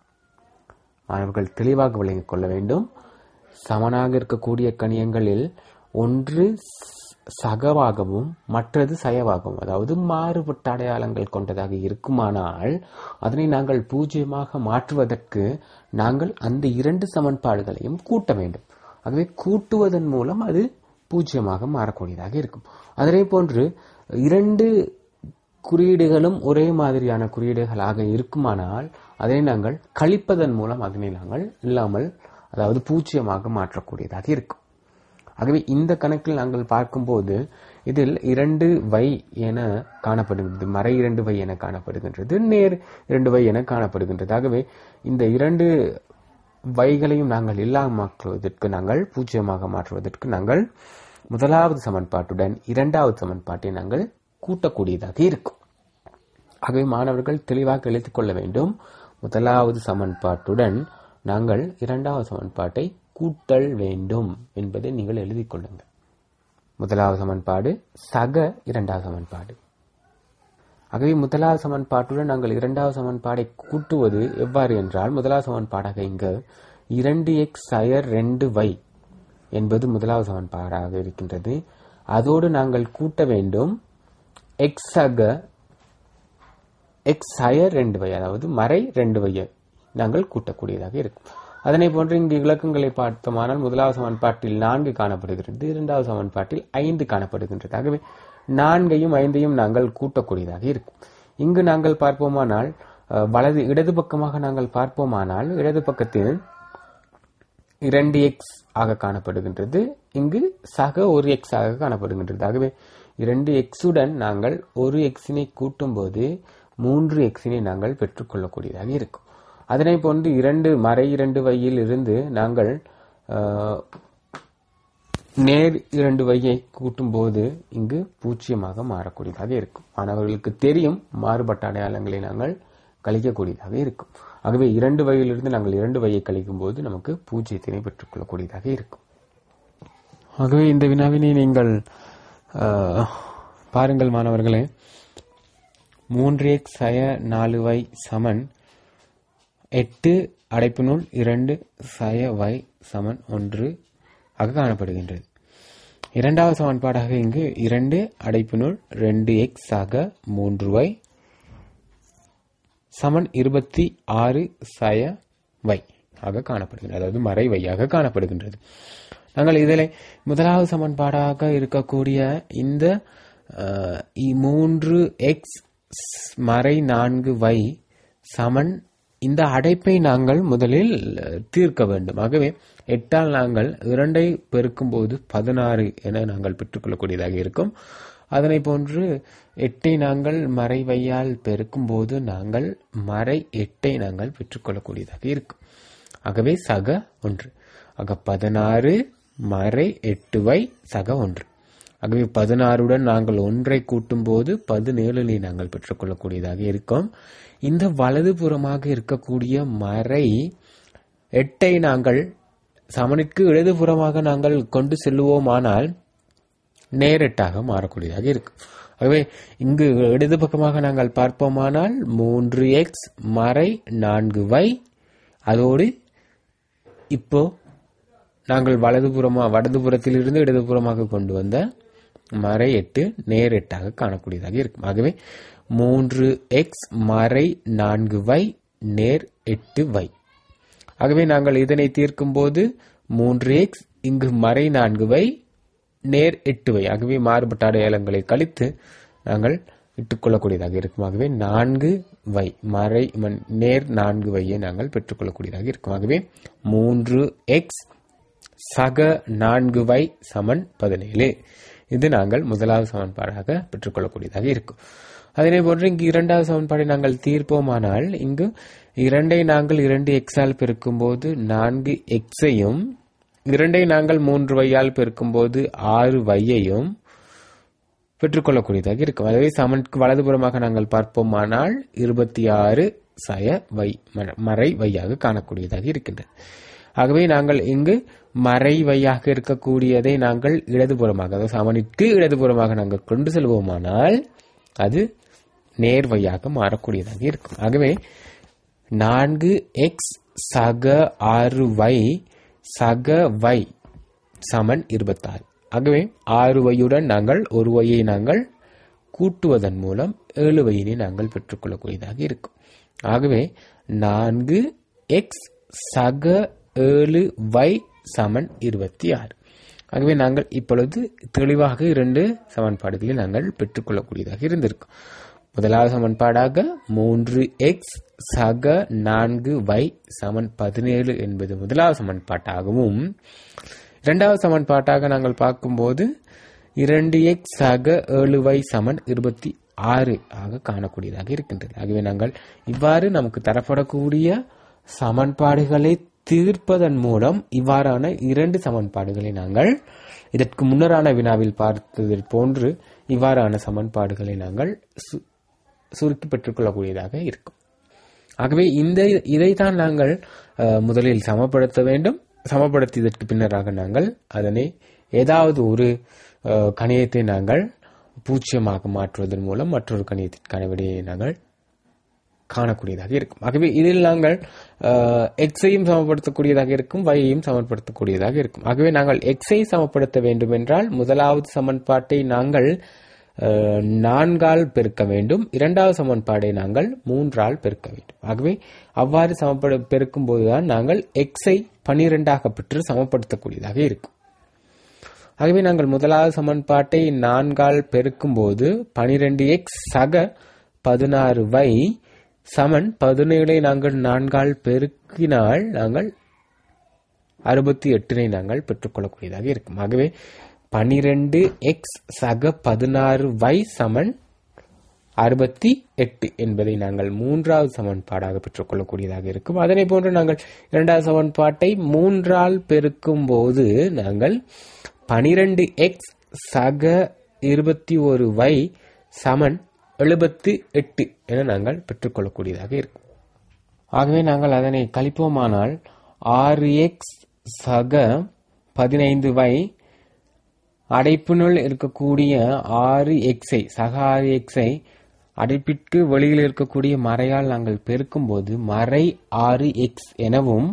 மாணவர்கள் தெளிவாக விளங்கிக் கொள்ள வேண்டும் சமனாக இருக்கக்கூடிய கணியங்களில் ஒன்று ஸ்- சகவாகவும் மற்றது சயவாகவும் அதாவது மாறுபட்ட அடையாளங்கள் கொண்டதாக இருக்குமானால் அதனை நாங்கள் பூஜ்ஜியமாக மாற்றுவதற்கு நாங்கள் அந்த இரண்டு சமன்பாடுகளையும் கூட்ட வேண்டும் ஆகவே கூட்டுவதன் மூலம் அது பூஜ்ஜியமாக மாறக்கூடியதாக இருக்கும் அதே போன்று இரண்டு குறியீடுகளும் ஒரே மாதிரியான குறியீடுகளாக இருக்குமானால் அதனை நாங்கள் கழிப்பதன் மூலம் அதனை நாங்கள் இல்லாமல் அதாவது பூஜ்ஜியமாக மாற்றக்கூடியதாக இருக்கும் ஆகவே இந்த கணக்கில் நாங்கள் பார்க்கும்போது இதில் இரண்டு வை என காணப்படுகின்றது மறை இரண்டு வை என காணப்படுகின்றது நேர் இரண்டு வை என காணப்படுகின்றது ஆகவே இந்த இரண்டு வைகளையும் நாங்கள் இல்லாமக்குவதற்கு நாங்கள் பூஜ்ஜியமாக மாற்றுவதற்கு நாங்கள் முதலாவது சமன்பாட்டுடன் இரண்டாவது சமன்பாட்டை நாங்கள் கூட்டக்கூடியதாக இருக்கும் ஆகவே மாணவர்கள் தெளிவாக எழுதிக் கொள்ள வேண்டும் முதலாவது சமன்பாட்டுடன் நாங்கள் இரண்டாவது சமன்பாட்டை கூட்டல் வேண்டும் என்பதை நீங்கள் எழுதிக் கொள்ளுங்கள் முதலாவது சமன்பாடு சக இரண்டாவது சமன்பாடு ஆகவே முதலாவது சமன்பாட்டுடன் நாங்கள் இரண்டாவது சமன்பாடை கூட்டுவது எவ்வாறு என்றால் முதலாவது சமன்பாடாக இங்கு இரண்டு எக்ஸ் சயர் ரெண்டு வை என்பது முதலாவது சமன்பாடாக இருக்கின்றது அதோடு நாங்கள் கூட்ட வேண்டும் எக்ஸ் சக எக்ஸ் சய ரெண்டு வை அதாவது மறை ரெண்டு வையை நாங்கள் கூட்டக்கூடியதாக இருக்கும் அதனை போன்று இங்கு இலக்கங்களை பார்த்தோமானால் முதலாவது சமன்பாட்டில் நான்கு காணப்படுகிறது இரண்டாவது சமன்பாட்டில் ஐந்து காணப்படுகின்றது ஆகவே நான்கையும் ஐந்தையும் நாங்கள் கூட்டக்கூடியதாக இருக்கும் இங்கு நாங்கள் பார்ப்போமானால் அஹ், வலது இடது பக்கமாக நாங்கள் பார்ப்போமானால் இடது பக்கத்தில் இரண்டு எக்ஸ் ஆக காணப்படுகின்றது இங்கு சக ஒரு எக்ஸ் ஆக காணப்படுகின்றது ஆகவே இரண்டு எக்ஸுடன் நாங்கள் ஒரு எக்ஸினை கூட்டும்போது மூன்று எக்ஸினை நாங்கள் பெற்றுக்கொள்ளக்கூடியதாக இருக்கும் அதனை போன்று இரண்டு மறை இரண்டு வையில் இருந்து நாங்கள் ஆஹ், நேர் இரண்டு வையை கூட்டும்போது இங்கு பூஜ்ஜியமாக மாறக்கூடியதாக இருக்கும் மாணவர்களுக்கு தெரியும் மாறுபட்ட அடையாளங்களை நாங்கள் கழிக்கக்கூடியதாக இருக்கும் ஆகவே இரண்டு வகையிலிருந்து நாங்கள் இரண்டு வகையை கழிக்கும் போது நமக்கு பூஜ்ஜியத்தினை பெற்றுக்கொள்ளக்கூடியதாக இருக்கும் ஆகவே இந்த வினாவினை நீங்கள் ஆஹ், பாருங்கள் மாணவர்களே மூன்று எக்ஸ் சய நாலு வை சமன் எட்டு அடைப்பினுள் இரண்டு சய வை சமன் ஒன்று ஆக காணப்படுகின்றது இரண்டாவது சமன்பாடாக இங்கு இரண்டு அடைப்பினுள் ரெண்டு எக்ஸ் ஆக மூன்று வை சமன் இருபத்தி ஆறு சய வை ஆக காணப்படுகின்றது அதாவது மறை வையாக காணப்படுகின்றது நாங்கள் இதில் முதலாவது சமன்பாடாக இருக்கக்கூடிய இந்த அஹ், இ- மூன்று எக்ஸ் மறை நான்கு வை சமன் இந்த அடைப்பை நாங்கள் முதலில் அஹ், தீர்க்க வேண்டும் ஆகவே எட்டால் நாங்கள் இரண்டை பெருக்கும்போது பதினாறு என நாங்கள் பெற்றுக்கொள்ளக்கூடியதாக இருக்கும் அதனை போன்று எட்டை நாங்கள் மறை வையால் பெருக்கும்போது நாங்கள் மறை எட்டை நாங்கள் பெற்றுக்கொள்ளக்கூடியதாக இருக்கும் ஆகவே சக ஒன்று ஆக பதினாறு மறை எட்டு வை சக ஒன்று ஆகவே பதினாறுடன் நாங்கள் ஒன்றை கூட்டும்போது பதினேழினை நாங்கள் பெற்றுக்கொள்ளக்கூடியதாக இருக்கும் இந்த வலதுபுறமாக இருக்கக்கூடிய மறை எட்டை நாங்கள் சமனுக்கு இடதுபுறமாக நாங்கள் கொண்டு செல்லுவோமானால் நேரெட்டாக மாறக்கூடியதாக இருக்கும் ஆகவே இங்கு இடது பக்கமாக நாங்கள் பார்ப்போமானால் மூன்று எக்ஸ் மறை நான்கு வை அதோடு இப்போ நாங்கள் வலதுபுறமா வலதுபுறத்திலிருந்து இடதுபுறமாக கொண்டு வந்த மறை எட்டு நேர் எட்டாக காணக்கூடியதாக இருக்கும் ஆகவே மூன்று எக்ஸ் மறை நான்கு வை நேர் எட்டு வை ஆகவே நாங்கள் இதனை தீர்க்கும் போது மூன்று எக்ஸ் இங்கு மறை நான்கு வை நேர் எட்டு வை ஆகவே மாறுபட்ட அடையாளங்களை கழித்து நாங்கள் இட்டுக்கொள்ளக்கூடியதாக இருக்கும் ஆகவே நான்கு வை மறை மன்- நேர் நான்கு வையை நாங்கள் பெற்றுக்கொள்ளக்கூடியதாக இருக்கும் ஆகவே மூன்று எக்ஸ் சக நான்கு வை சமன் பதினேழு இது நாங்கள் முதலாவது சமன்பாடாக பெற்றுக்கொள்ளக்கூடியதாக இருக்கும் அதனை போன்று இங்கு இரண்டாவது சமன்பாடை நாங்கள் தீர்ப்போமானால் இங்கு இரண்டை நாங்கள் இரண்டு எக்ஸால் பெருக்கும்போது நான்கு எக்ஸையும் இரண்டை நாங்கள் மூன்று வையால் பெருக்கும்போது ஆறு வையையும் பெற்றுக்கொள்ளக்கூடியதாக இருக்கும் அதுவே சமனுக்கு வலதுபுறமாக நாங்கள் பார்ப்போமானால் இருபத்தி ஆறு சய வை மர- மறை வையாக காணக்கூடியதாக இருக்கின்றது ஆகவே நாங்கள் இங்கு மறை வையாக இருக்கக்கூடியதை நாங்கள் இடதுபுறமாக அதாவது சமனிற்கு இடதுபுறமாக நாங்கள் கொண்டு செல்வோமானால் அது நேர்வையாக மாறக்கூடியதாக இருக்கும் ஆகவே நான்கு எக்ஸ் சக ஆறு வை சக வை சமன் இருபத்தாறு ஆகவே ஆறு வையுடன் நாங்கள் ஒரு வையை நாங்கள் கூட்டுவதன் மூலம் ஏழு வையினை நாங்கள் பெற்றுக்கொள்ளக்கூடியதாக இருக்கும் ஆகவே நான்கு எக்ஸ் சக ஏழு வை சமன் இருபத்தி ஆறு ஆகவே நாங்கள் இப்பொழுது தெளிவாக இரண்டு சமன்பாடுகளை நாங்கள் பெற்றுக்கொள்ளக்கூடியதாக இருந்திருக்கும் முதலாவது சமன்பாடாக மூன்று எக்ஸ் சக நான்கு வை சமன் பதினேழு என்பது முதலாவது சமன்பாட்டாகவும் இரண்டாவது சமன்பாட்டாக நாங்கள் பார்க்கும்போது இரண்டு எக்ஸ் சக ஏழு வை சமன் இருபத்தி ஆறு ஆக காணக்கூடியதாக இருக்கின்றது ஆகவே நாங்கள் இவ்வாறு நமக்கு தரப்படக்கூடிய சமன்பாடுகளை தீர்ப்பதன் மூலம் இவ்வாறான இரண்டு சமன்பாடுகளை நாங்கள் இதற்கு முன்னரான வினாவில் பார்த்தது போன்று இவ்வாறான சமன்பாடுகளை நாங்கள் சு- சுருக்கி பெற்றுக்கொள்ளக்கூடியதாக இருக்கும் ஆகவே இந்த இதைத்தான் நாங்கள் அஹ், முதலில் சமப்படுத்த வேண்டும் சமப்படுத்தியதற்கு பின்னராக நாங்கள் அதனை ஏதாவது ஒரு அஹ், கணியத்தை நாங்கள் பூஜ்ஜியமாக மாற்றுவதன் மூலம் மற்றொரு கணியத்திற்கான விடையை நாங்கள் காணக்கூடியதாக இருக்கும் ஆகவே இதில் நாங்கள் எக்ஸையும் சமப்படுத்தக்கூடியதாக இருக்கும் வையையும் சமப்படுத்தக்கூடியதாக இருக்கும் ஆகவே நாங்கள் எக்ஸை சமப்படுத்த வேண்டும் என்றால் முதலாவது சமன்பாட்டை நாங்கள் அஹ், நான்கால் பெருக்க வேண்டும் இரண்டாவது சமன்பாடை நாங்கள் மூன்றால் பெருக்க வேண்டும் ஆகவே அவ்வாறு சமப்பட பெருக்கும் போதுதான் நாங்கள் எக்ஸை பனிரெண்டாக பெற்று சமப்படுத்தக்கூடியதாக இருக்கும் ஆகவே நாங்கள் முதலாவது சமன்பாட்டை நான்கால் பெருக்கும் போது பனிரெண்டு எக்ஸ் சக பதினாறு வை சமன் பதினேழை நாங்கள் நான்கால் பெருக்கினால் நாங்கள் அறுபத்தி எட்டினை நாங்கள் பெற்றுக்கொள்ளக்கூடியதாக இருக்கும் ஆகவே பனிரெண்டு எக்ஸ் சக பதினாறு வை சமன் அறுபத்தி எட்டு என்பதை நாங்கள் மூன்றாவது சமன்பாடாக பெற்றுக்கொள்ளக்கூடியதாக இருக்கும் அதனை போன்று நாங்கள் இரண்டாவது சமன்பாட்டை மூன்றால் பெருக்கும் போது நாங்கள் பனிரெண்டு எக்ஸ் சக இருபத்தி ஒரு வை சமன் எழுபத்து எட்டு என நாங்கள் பெற்றுக்கொள்ளக்கூடியதாக இருக்கும் ஆகவே நாங்கள் அதனை கழிப்போமானால் ஆறு எக்ஸ் சக பதினைந்து வை அடைப்பினுள் இருக்கக்கூடிய ஆறு எக்ஸை சக ஆறு எக்ஸை அடைப்பிற்கு வெளியில் இருக்கக்கூடிய மறையால் நாங்கள் பெருக்கும்போது மறை ஆறு எக்ஸ் எனவும்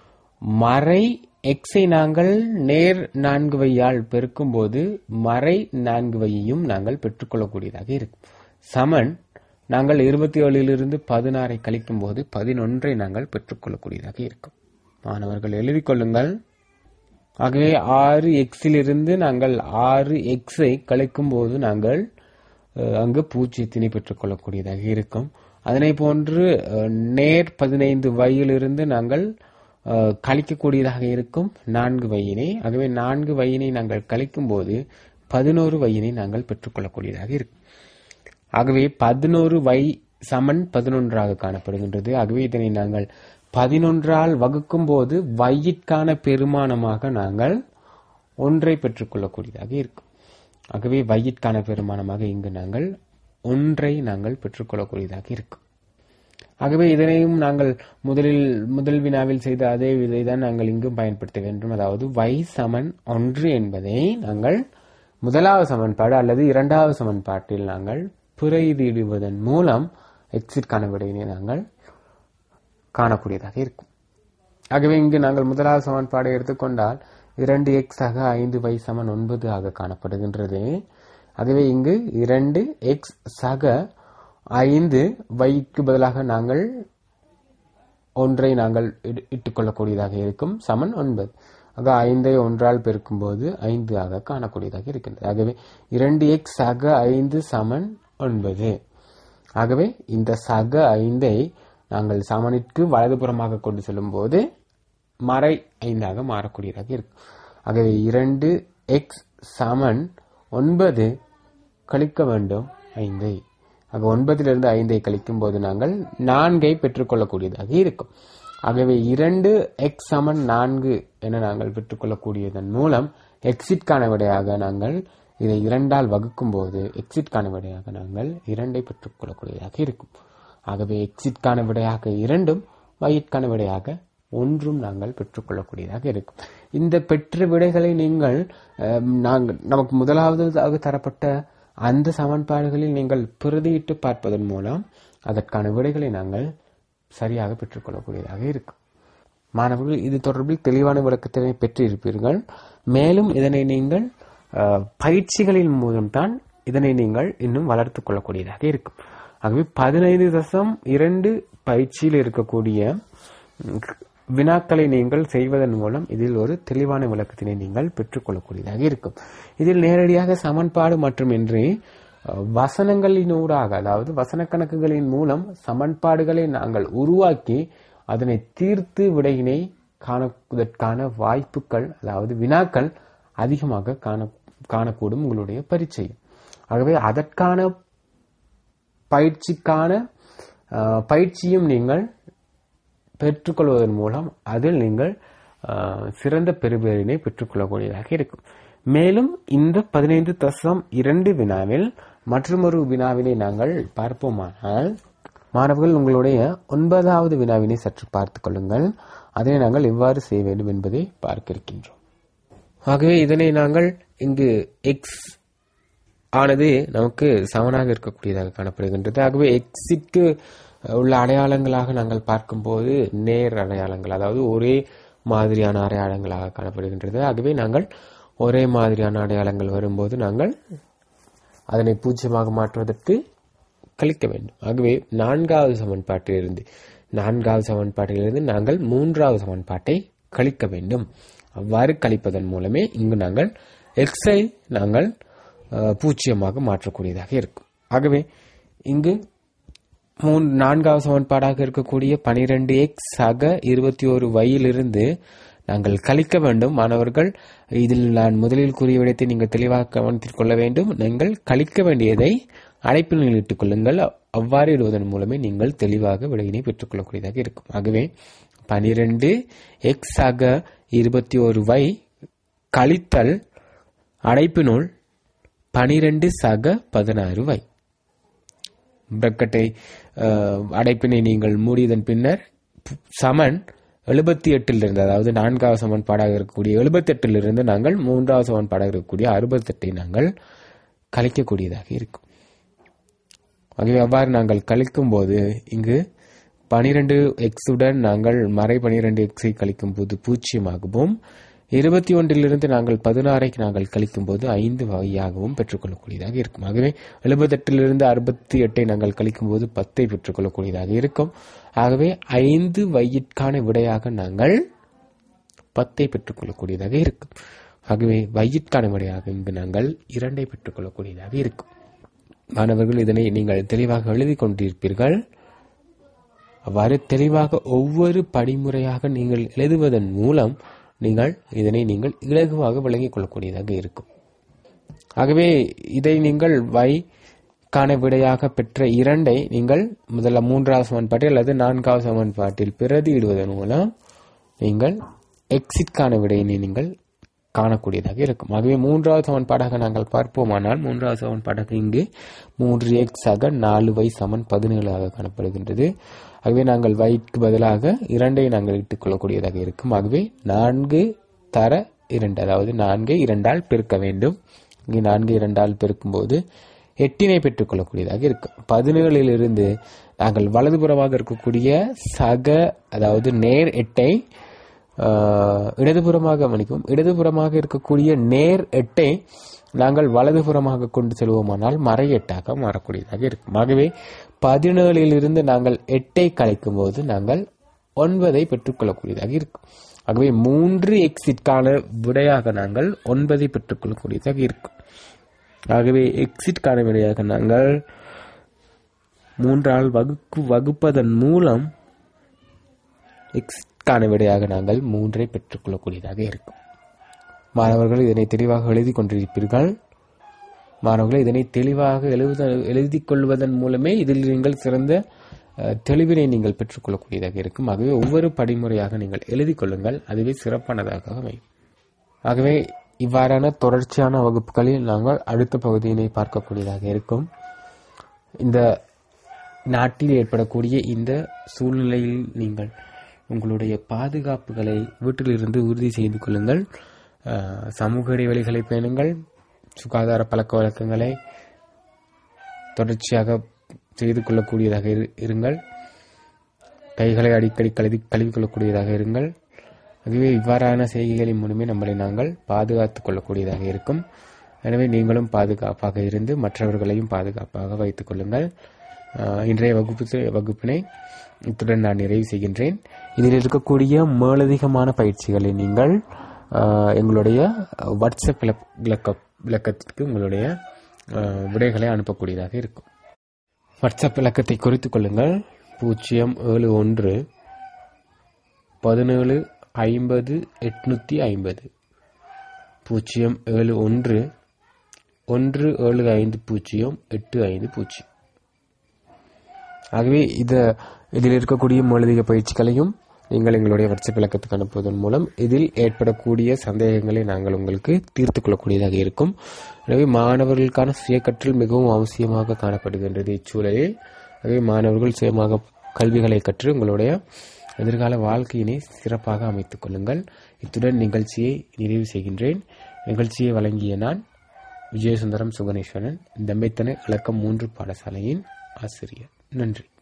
மறை எக்ஸை நாங்கள் நேர் நான்கு வையால் பெருக்கும்போது மறை நான்கு வையையும் நாங்கள் பெற்றுக்கொள்ளக்கூடியதாக இருக்கும் சமன் நாங்கள் இருபத்தி ஏழிலிருந்து பதினாறை கழிக்கும் போது பதினொன்றை நாங்கள் பெற்றுக்கொள்ளக்கூடியதாக இருக்கும் மாணவர்கள் எழுதிக் கொள்ளுங்கள் ஆகவே ஆறு எக்ஸிலிருந்து நாங்கள் ஆறு எக்ஸை கழிக்கும் போது நாங்கள் அஹ், அங்கு பூஜ்ஜியத்தினை பெற்றுக்கொள்ளக்கூடியதாக இருக்கும் அதனை போன்று அஹ், நேர் பதினைந்து வையிலிருந்து நாங்கள் அஹ், கழிக்கக்கூடியதாக இருக்கும் நான்கு வையினை ஆகவே நான்கு வையினை நாங்கள் கழிக்கும் போது பதினோரு வையினை நாங்கள் பெற்றுக்கொள்ளக்கூடியதாக இருக்கும் ஆகவே பதினோரு வை சமன் பதினொன்றாக காணப்படுகின்றது ஆகவே இதனை நாங்கள் பதினொன்றால் வகுக்கும் போது வையிற்கான பெருமானமாக நாங்கள் ஒன்றை பெற்றுக்கொள்ளக்கூடியதாக இருக்கும் ஆகவே வையிற்கான பெருமானமாக இங்கு நாங்கள் ஒன்றை நாங்கள் பெற்றுக்கொள்ளக்கூடியதாக இருக்கும் ஆகவே இதனையும் நாங்கள் முதலில் முதல் வினாவில் செய்த அதே விதை தான் நாங்கள் இங்கும் பயன்படுத்த வேண்டும் அதாவது y சமன் ஒன்று என்பதை நாங்கள் முதலாவது சமன்பாடு அல்லது இரண்டாவது சமன்பாட்டில் நாங்கள் பிரதியிடுவதன் மூலம் எக்ஸிற்கான விடையினை நாங்கள் காணக்கூடியதாக இருக்கும் ஆகவே இங்கு நாங்கள் முதலாவது சமன்பாடை எடுத்துக்கொண்டால் இரண்டு எக்ஸ் ஆக ஐந்து y சமன் ஒன்பது ஆக காணப்படுகின்றது ஆகவே இங்கு இரண்டு எக்ஸ் சக ஐந்து வைக்கு பதிலாக நாங்கள் ஒன்றை நாங்கள் இடு- இட்டுக்கொள்ளக்கூடியதாக இருக்கும் சமன் ஒன்பது ஆக ஐந்தை ஒன்றால் பெருக்கும்போது ஐந்து ஆக காணக்கூடியதாக இருக்கின்றது ஆகவே இரண்டு எக்ஸ் சக ஐந்து சமன் ஒன்பது ஆகவே இந்த சக ஐந்தை நாங்கள் சமனிற்கு வலதுபுறமாக கொண்டு செல்லும்போது மறை ஐந்தாக மாறக்கூடியதாக இருக்கும் ஆகவே இரண்டு எக்ஸ் சமன் ஒன்பது கழிக்க வேண்டும் ஐந்தை ஆக ஒன்பதிலிருந்து ஐந்தை கழிக்கும் போது நாங்கள் நான்கை பெற்றுக்கொள்ளக்கூடியதாக இருக்கும் ஆகவே இரண்டு எக்ஸ் சமன் நான்கு என நாங்கள் பெற்றுக்கொள்ளக்கூடியதன் மூலம் எக்ஸிட்கான விடையாக நாங்கள் இதை இரண்டால் வகுக்கும் போது எக்ஸிட்கான விடையாக நாங்கள் இரண்டை பெற்றுக்கொள்ளக்கூடியதாக இருக்கும் ஆகவே எக்ஸிட்கான விடையாக இரண்டும் வயிற்கான விடையாக ஒன்றும் நாங்கள் பெற்றுக்கொள்ளக்கூடியதாக இருக்கும் இந்த பெற்ற விடைகளை நீங்கள் அஹ், நாங்கள் நமக்கு முதலாவதாக தரப்பட்ட அந்த சமன்பாடுகளில் நீங்கள் பிரதியிட்டு பார்ப்பதன் மூலம் அதற்கான விடைகளை நாங்கள் சரியாக பெற்றுக்கொள்ளக்கூடியதாக இருக்கும் மாணவர்கள் இது தொடர்பில் தெளிவான விளக்கத்தினை பெற்றிருப்பீர்கள் மேலும் இதனை நீங்கள் அஹ், பயிற்சிகளின் மூலம்தான் இதனை நீங்கள் இன்னும் வளர்த்துக் கொள்ளக்கூடியதாக இருக்கும் ஆகவே பதினைந்து தசம் இரண்டு பயிற்சியில் இருக்கக்கூடிய ம், வினாக்களை நீங்கள் செய்வதன் மூலம் இதில் ஒரு தெளிவான விளக்கத்தினை நீங்கள் பெற்றுக்கொள்ளக்கூடியதாக இருக்கும் இதில் நேரடியாக சமன்பாடு மட்டுமின்றி அஹ், வசனங்களினூடாக அதாவது வசன கணக்குகளின் மூலம் சமன்பாடுகளை நாங்கள் உருவாக்கி அதனை தீர்த்து விடையினை காணுவதற்கான வாய்ப்புகள் அதாவது வினாக்கள் அதிகமாக காண காணக்கூடும் உங்களுடைய பரீட்சை ஆகவே அதற்கான பயிற்சிக்கான அஹ், பயிற்சியும் நீங்கள் பெற்றுக்கொள்வதன் மூலம் அதில் நீங்கள் அஹ், சிறந்த பெறுபேறினை பெற்றுக்கொள்ளக்கூடியதாக இருக்கும் மேலும் இந்த பதினைந்து தசம் இரண்டு வினாவில் மற்றொரு வினாவினை நாங்கள் பார்ப்போமானால் மாணவர்கள் உங்களுடைய ஒன்பதாவது வினாவினை சற்று பார்த்துக் கொள்ளுங்கள் அதனை நாங்கள் எவ்வாறு செய்ய வேண்டும் என்பதை பார்க்க இருக்கின்றோம் ஆகவே இதனை நாங்கள் இங்கு எக்ஸ் ஆனது நமக்கு சமனாக இருக்கக்கூடியதாக காணப்படுகின்றது ஆகவே எக்ஸிற்கு உள்ள அடையாளங்களாக நாங்கள் பார்க்கும்போது நேர் அடையாளங்கள் அதாவது ஒரே மாதிரியான அடையாளங்களாக காணப்படுகின்றது ஆகவே நாங்கள் ஒரே மாதிரியான அடையாளங்கள் வரும்போது நாங்கள் அதனை பூஜ்ஜியமாக மாற்றுவதற்கு கழிக்க வேண்டும் ஆகவே நான்காவது சமன்பாட்டிலிருந்து நான்காவது சமன்பாட்டிலிருந்து நாங்கள் மூன்றாவது சமன்பாட்டை கழிக்க வேண்டும் அவ்வாறு கழிப்பதன் மூலமே இங்கு நாங்கள் எக்ஸை நாங்கள் அஹ், பூஜ்ஜியமாக மாற்றக்கூடியதாக இருக்கும் ஆகவே இங்கு மூன் நான்காவது சமன்பாடாக இருக்கக்கூடிய பனிரெண்டு எக்ஸ் சக இருபத்தி ஒரு வயிலிருந்து நாங்கள் கழிக்க வேண்டும் மாணவர்கள் இதில் நான் முதலில் கூறிய விடத்தை நீங்கள் தெளிவாக கவனத்தில் கொள்ள வேண்டும் நீங்கள் கழிக்க வேண்டியதை அழைப்பில் இட்டுக் கொள்ளுங்கள் அவ்வாறு இடுவதன் மூலமே நீங்கள் தெளிவாக விடையினை பெற்றுக்கொள்ளக்கூடியதாக இருக்கும் ஆகவே பனிரெண்டு எக்ஸ் சக இருபத்தி ஒரு வை கழித்தல் அடைப்பினுள் பனிரெண்டு சக பதினாறு வை பிரக்கெட்டை அஹ், அடைப்பினை நீங்கள் மூடியதன் பின்னர் பு- சமன் எழுபத்தி எட்டிலிருந்து அதாவது நான்காவது சமன்பாடாக இருக்கக்கூடிய எழுபத்தி எட்டிலிருந்து நாங்கள் மூன்றாவது சமன்பாடாக இருக்கக்கூடிய அறுபத்தெட்டை நாங்கள் கழிக்கக்கூடியதாக இருக்கும் ஆகவே அவ்வாறு நாங்கள் கழிக்கும் போது இங்கு பனிரெண்டு எக்ஸுடன் நாங்கள் மறை பனிரெண்டு எக்ஸை கழிக்கும் போது பூஜ்ஜியமாகவும் இருபத்தி ஒன்றிலிருந்து நாங்கள் பதினாறை நாங்கள் கழிக்கும் போது ஐந்து வகையாகவும் பெற்றுக்கொள்ளக்கூடியதாக இருக்கும் ஆகவே எழுபத்தெட்டிலிருந்து அறுபத்தி எட்டை நாங்கள் கழிக்கும் போது பத்தை பெற்றுக்கொள்ளக்கூடியதாக இருக்கும் ஆகவே ஐந்து வயிற்கான விடையாக நாங்கள் பத்தை பெற்றுக்கொள்ளக்கூடியதாக இருக்கும் ஆகவே வயிற்கான விடையாக இங்கு நாங்கள் இரண்டை பெற்றுக்கொள்ளக்கூடியதாக இருக்கும் மாணவர்கள் இதனை நீங்கள் தெளிவாக எழுதி கொண்டிருப்பீர்கள் அவ்வாறு தெளிவாக ஒவ்வொரு படிமுறையாக நீங்கள் எழுதுவதன் மூலம் நீங்கள் இதனை நீங்கள் இலகுவாக விளங்கிக் கொள்ளக்கூடியதாக இருக்கும் ஆகவே இதை நீங்கள் வை கான விடையாக பெற்ற இரண்டை நீங்கள் முதல்ல மூன்றாவது சமன்பாட்டில் அல்லது நான்காவது சமன்பாட்டில் பிரதியிடுவதன் மூலம் நீங்கள் எக்ஸிட்கான விடையினை நீங்கள் காணக்கூடியதாக இருக்கும் ஆகவே மூன்றாவது சமன்பாடாக நாங்கள் பார்ப்போமானால் மூன்றாவது சமன்பாடாக இங்கு மூன்று எக்ஸ் ஆக நாலு வை சமன் பதினேழாக காணப்படுகின்றது ஆகவே நாங்கள் வைக்கு பதிலாக இரண்டை நாங்கள் இட்டுக் கொள்ளக்கூடியதாக இருக்கும் ஆகவே நான்கு தர இரண்டு அதாவது நான்கை இரண்டால் பெருக்க வேண்டும் இங்கே நான்கு இரண்டால் பெருக்கும்போது எட்டினை பெற்றுக்கொள்ளக்கூடியதாக இருக்கும் பதினேழில் இருந்து நாங்கள் வலதுபுறமாக இருக்கக்கூடிய சக அதாவது நேர் எட்டை ஆஹ், இடதுபுறமாக மன்னிக்கும் இடதுபுறமாக இருக்கக்கூடிய நேர் எட்டை நாங்கள் வலதுபுறமாக கொண்டு செல்வோமானால் மறை எட்டாக மாறக்கூடியதாக இருக்கும் ஆகவே பதினேழில் இருந்து நாங்கள் எட்டை கழிக்கும் போது நாங்கள் ஒன்பதை பெற்றுக்கொள்ளக்கூடியதாக இருக்கும் ஆகவே மூன்று எக்ஸிட்கான விடையாக நாங்கள் ஒன்பதை பெற்றுக்கொள்ளக்கூடியதாக இருக்கும் ஆகவே எக்ஸிட்கான விடையாக நாங்கள் மூன்றால் வகுக்கு வகுப்பதன் மூலம் எக்ஸிட்கான விடையாக நாங்கள் மூன்றை பெற்றுக்கொள்ளக்கூடியதாக இருக்கும் மாணவர்கள் இதனை தெளிவாக எழுதி கொண்டிருப்பீர்கள் மாணவர்கள் இதனை தெளிவாக எழுத எழுதி கொள்வதன் மூலமே இதில் நீங்கள் சிறந்த அஹ், தெளிவினை நீங்கள் பெற்றுக்கொள்ளக்கூடியதாக இருக்கும் ஆகவே ஒவ்வொரு படிமுறையாக நீங்கள் எழுதி கொள்ளுங்கள் அதுவே சிறப்பானதாக அமையும் ஆகவே இவ்வாறான தொடர்ச்சியான வகுப்புகளில் நாங்கள் அடுத்த பகுதியினை பார்க்கக்கூடியதாக இருக்கும் இந்த நாட்டில் ஏற்படக்கூடிய இந்த சூழ்நிலையில் நீங்கள் உங்களுடைய பாதுகாப்புகளை வீட்டிலிருந்து உறுதி செய்து கொள்ளுங்கள் அஹ், சமூக இடைவெளிகளை பேணுங்கள் சுகாதார பழக்க வழக்கங்களை தொடர்ச்சியாக செய்து கொள்ளக்கூடியதாக இரு- இருங்கள் கைகளை அடிக்கடி கழுவி கழுவிக்கொள்ளக்கூடியதாக இருங்கள் ஆகவே இவ்வாறான செய்கைகளின் மூலமே நம்மளை நாங்கள் பாதுகாத்துக் கொள்ளக்கூடியதாக இருக்கும் எனவே நீங்களும் பாதுகாப்பாக இருந்து மற்றவர்களையும் பாதுகாப்பாக வைத்துக் கொள்ளுங்கள் ஆஹ், இன்றைய வகுப்பு வகுப்பினை இத்துடன் நான் நிறைவு செய்கின்றேன் இதில் இருக்கக்கூடிய மேலதிகமான பயிற்சிகளை நீங்கள் ஆஹ், எங்களுடைய வாட்ஸ்அப் இலக்- இலக்க இலக்கத்திற்கு உங்களுடைய ஆஹ், விடைகளை அனுப்பக்கூடியதாக இருக்கும் வாட்ஸ்அப் இலக்கத்தை குறித்துக் கொள்ளுங்கள் பூஜ்ஜியம் ஏழு ஒன்று பதினேழு ஐம்பது எட்நூத்தி ஐம்பது பூஜ்ஜியம் ஏழு ஒன்று ஒன்று ஏழு ஐந்து பூஜ்ஜியம் எட்டு ஐந்து பூஜ்ஜியம் ஆகவே இத இதில் இருக்கக்கூடிய மூலதிக பயிற்சிகளையும் நீங்கள் எங்களுடைய வாட்ஸ்அப் இலக்கத்துக்கு அனுப்புவதன் மூலம் இதில் ஏற்படக்கூடிய சந்தேகங்களை நாங்கள் உங்களுக்கு தீர்த்துக் கொள்ளக்கூடியதாக இருக்கும் எனவே மாணவர்களுக்கான சுய கற்றல் மிகவும் அவசியமாக காணப்படுகின்றது இச்சூழலில் ஆகவே மாணவர்கள் சுயமாக கல்விகளை கற்று உங்களுடைய எதிர்கால வாழ்க்கையினை சிறப்பாக அமைத்துக் கொள்ளுங்கள் இத்துடன் நிகழ்ச்சியை நிறைவு செய்கின்றேன் நிகழ்ச்சியை வழங்கிய நான் விஜயசுந்தரம் சுகனேஸ்வரன் தம்பைத்தனை இலக்கம் மூன்று பாடசாலையின் ஆசிரியர் நன்றி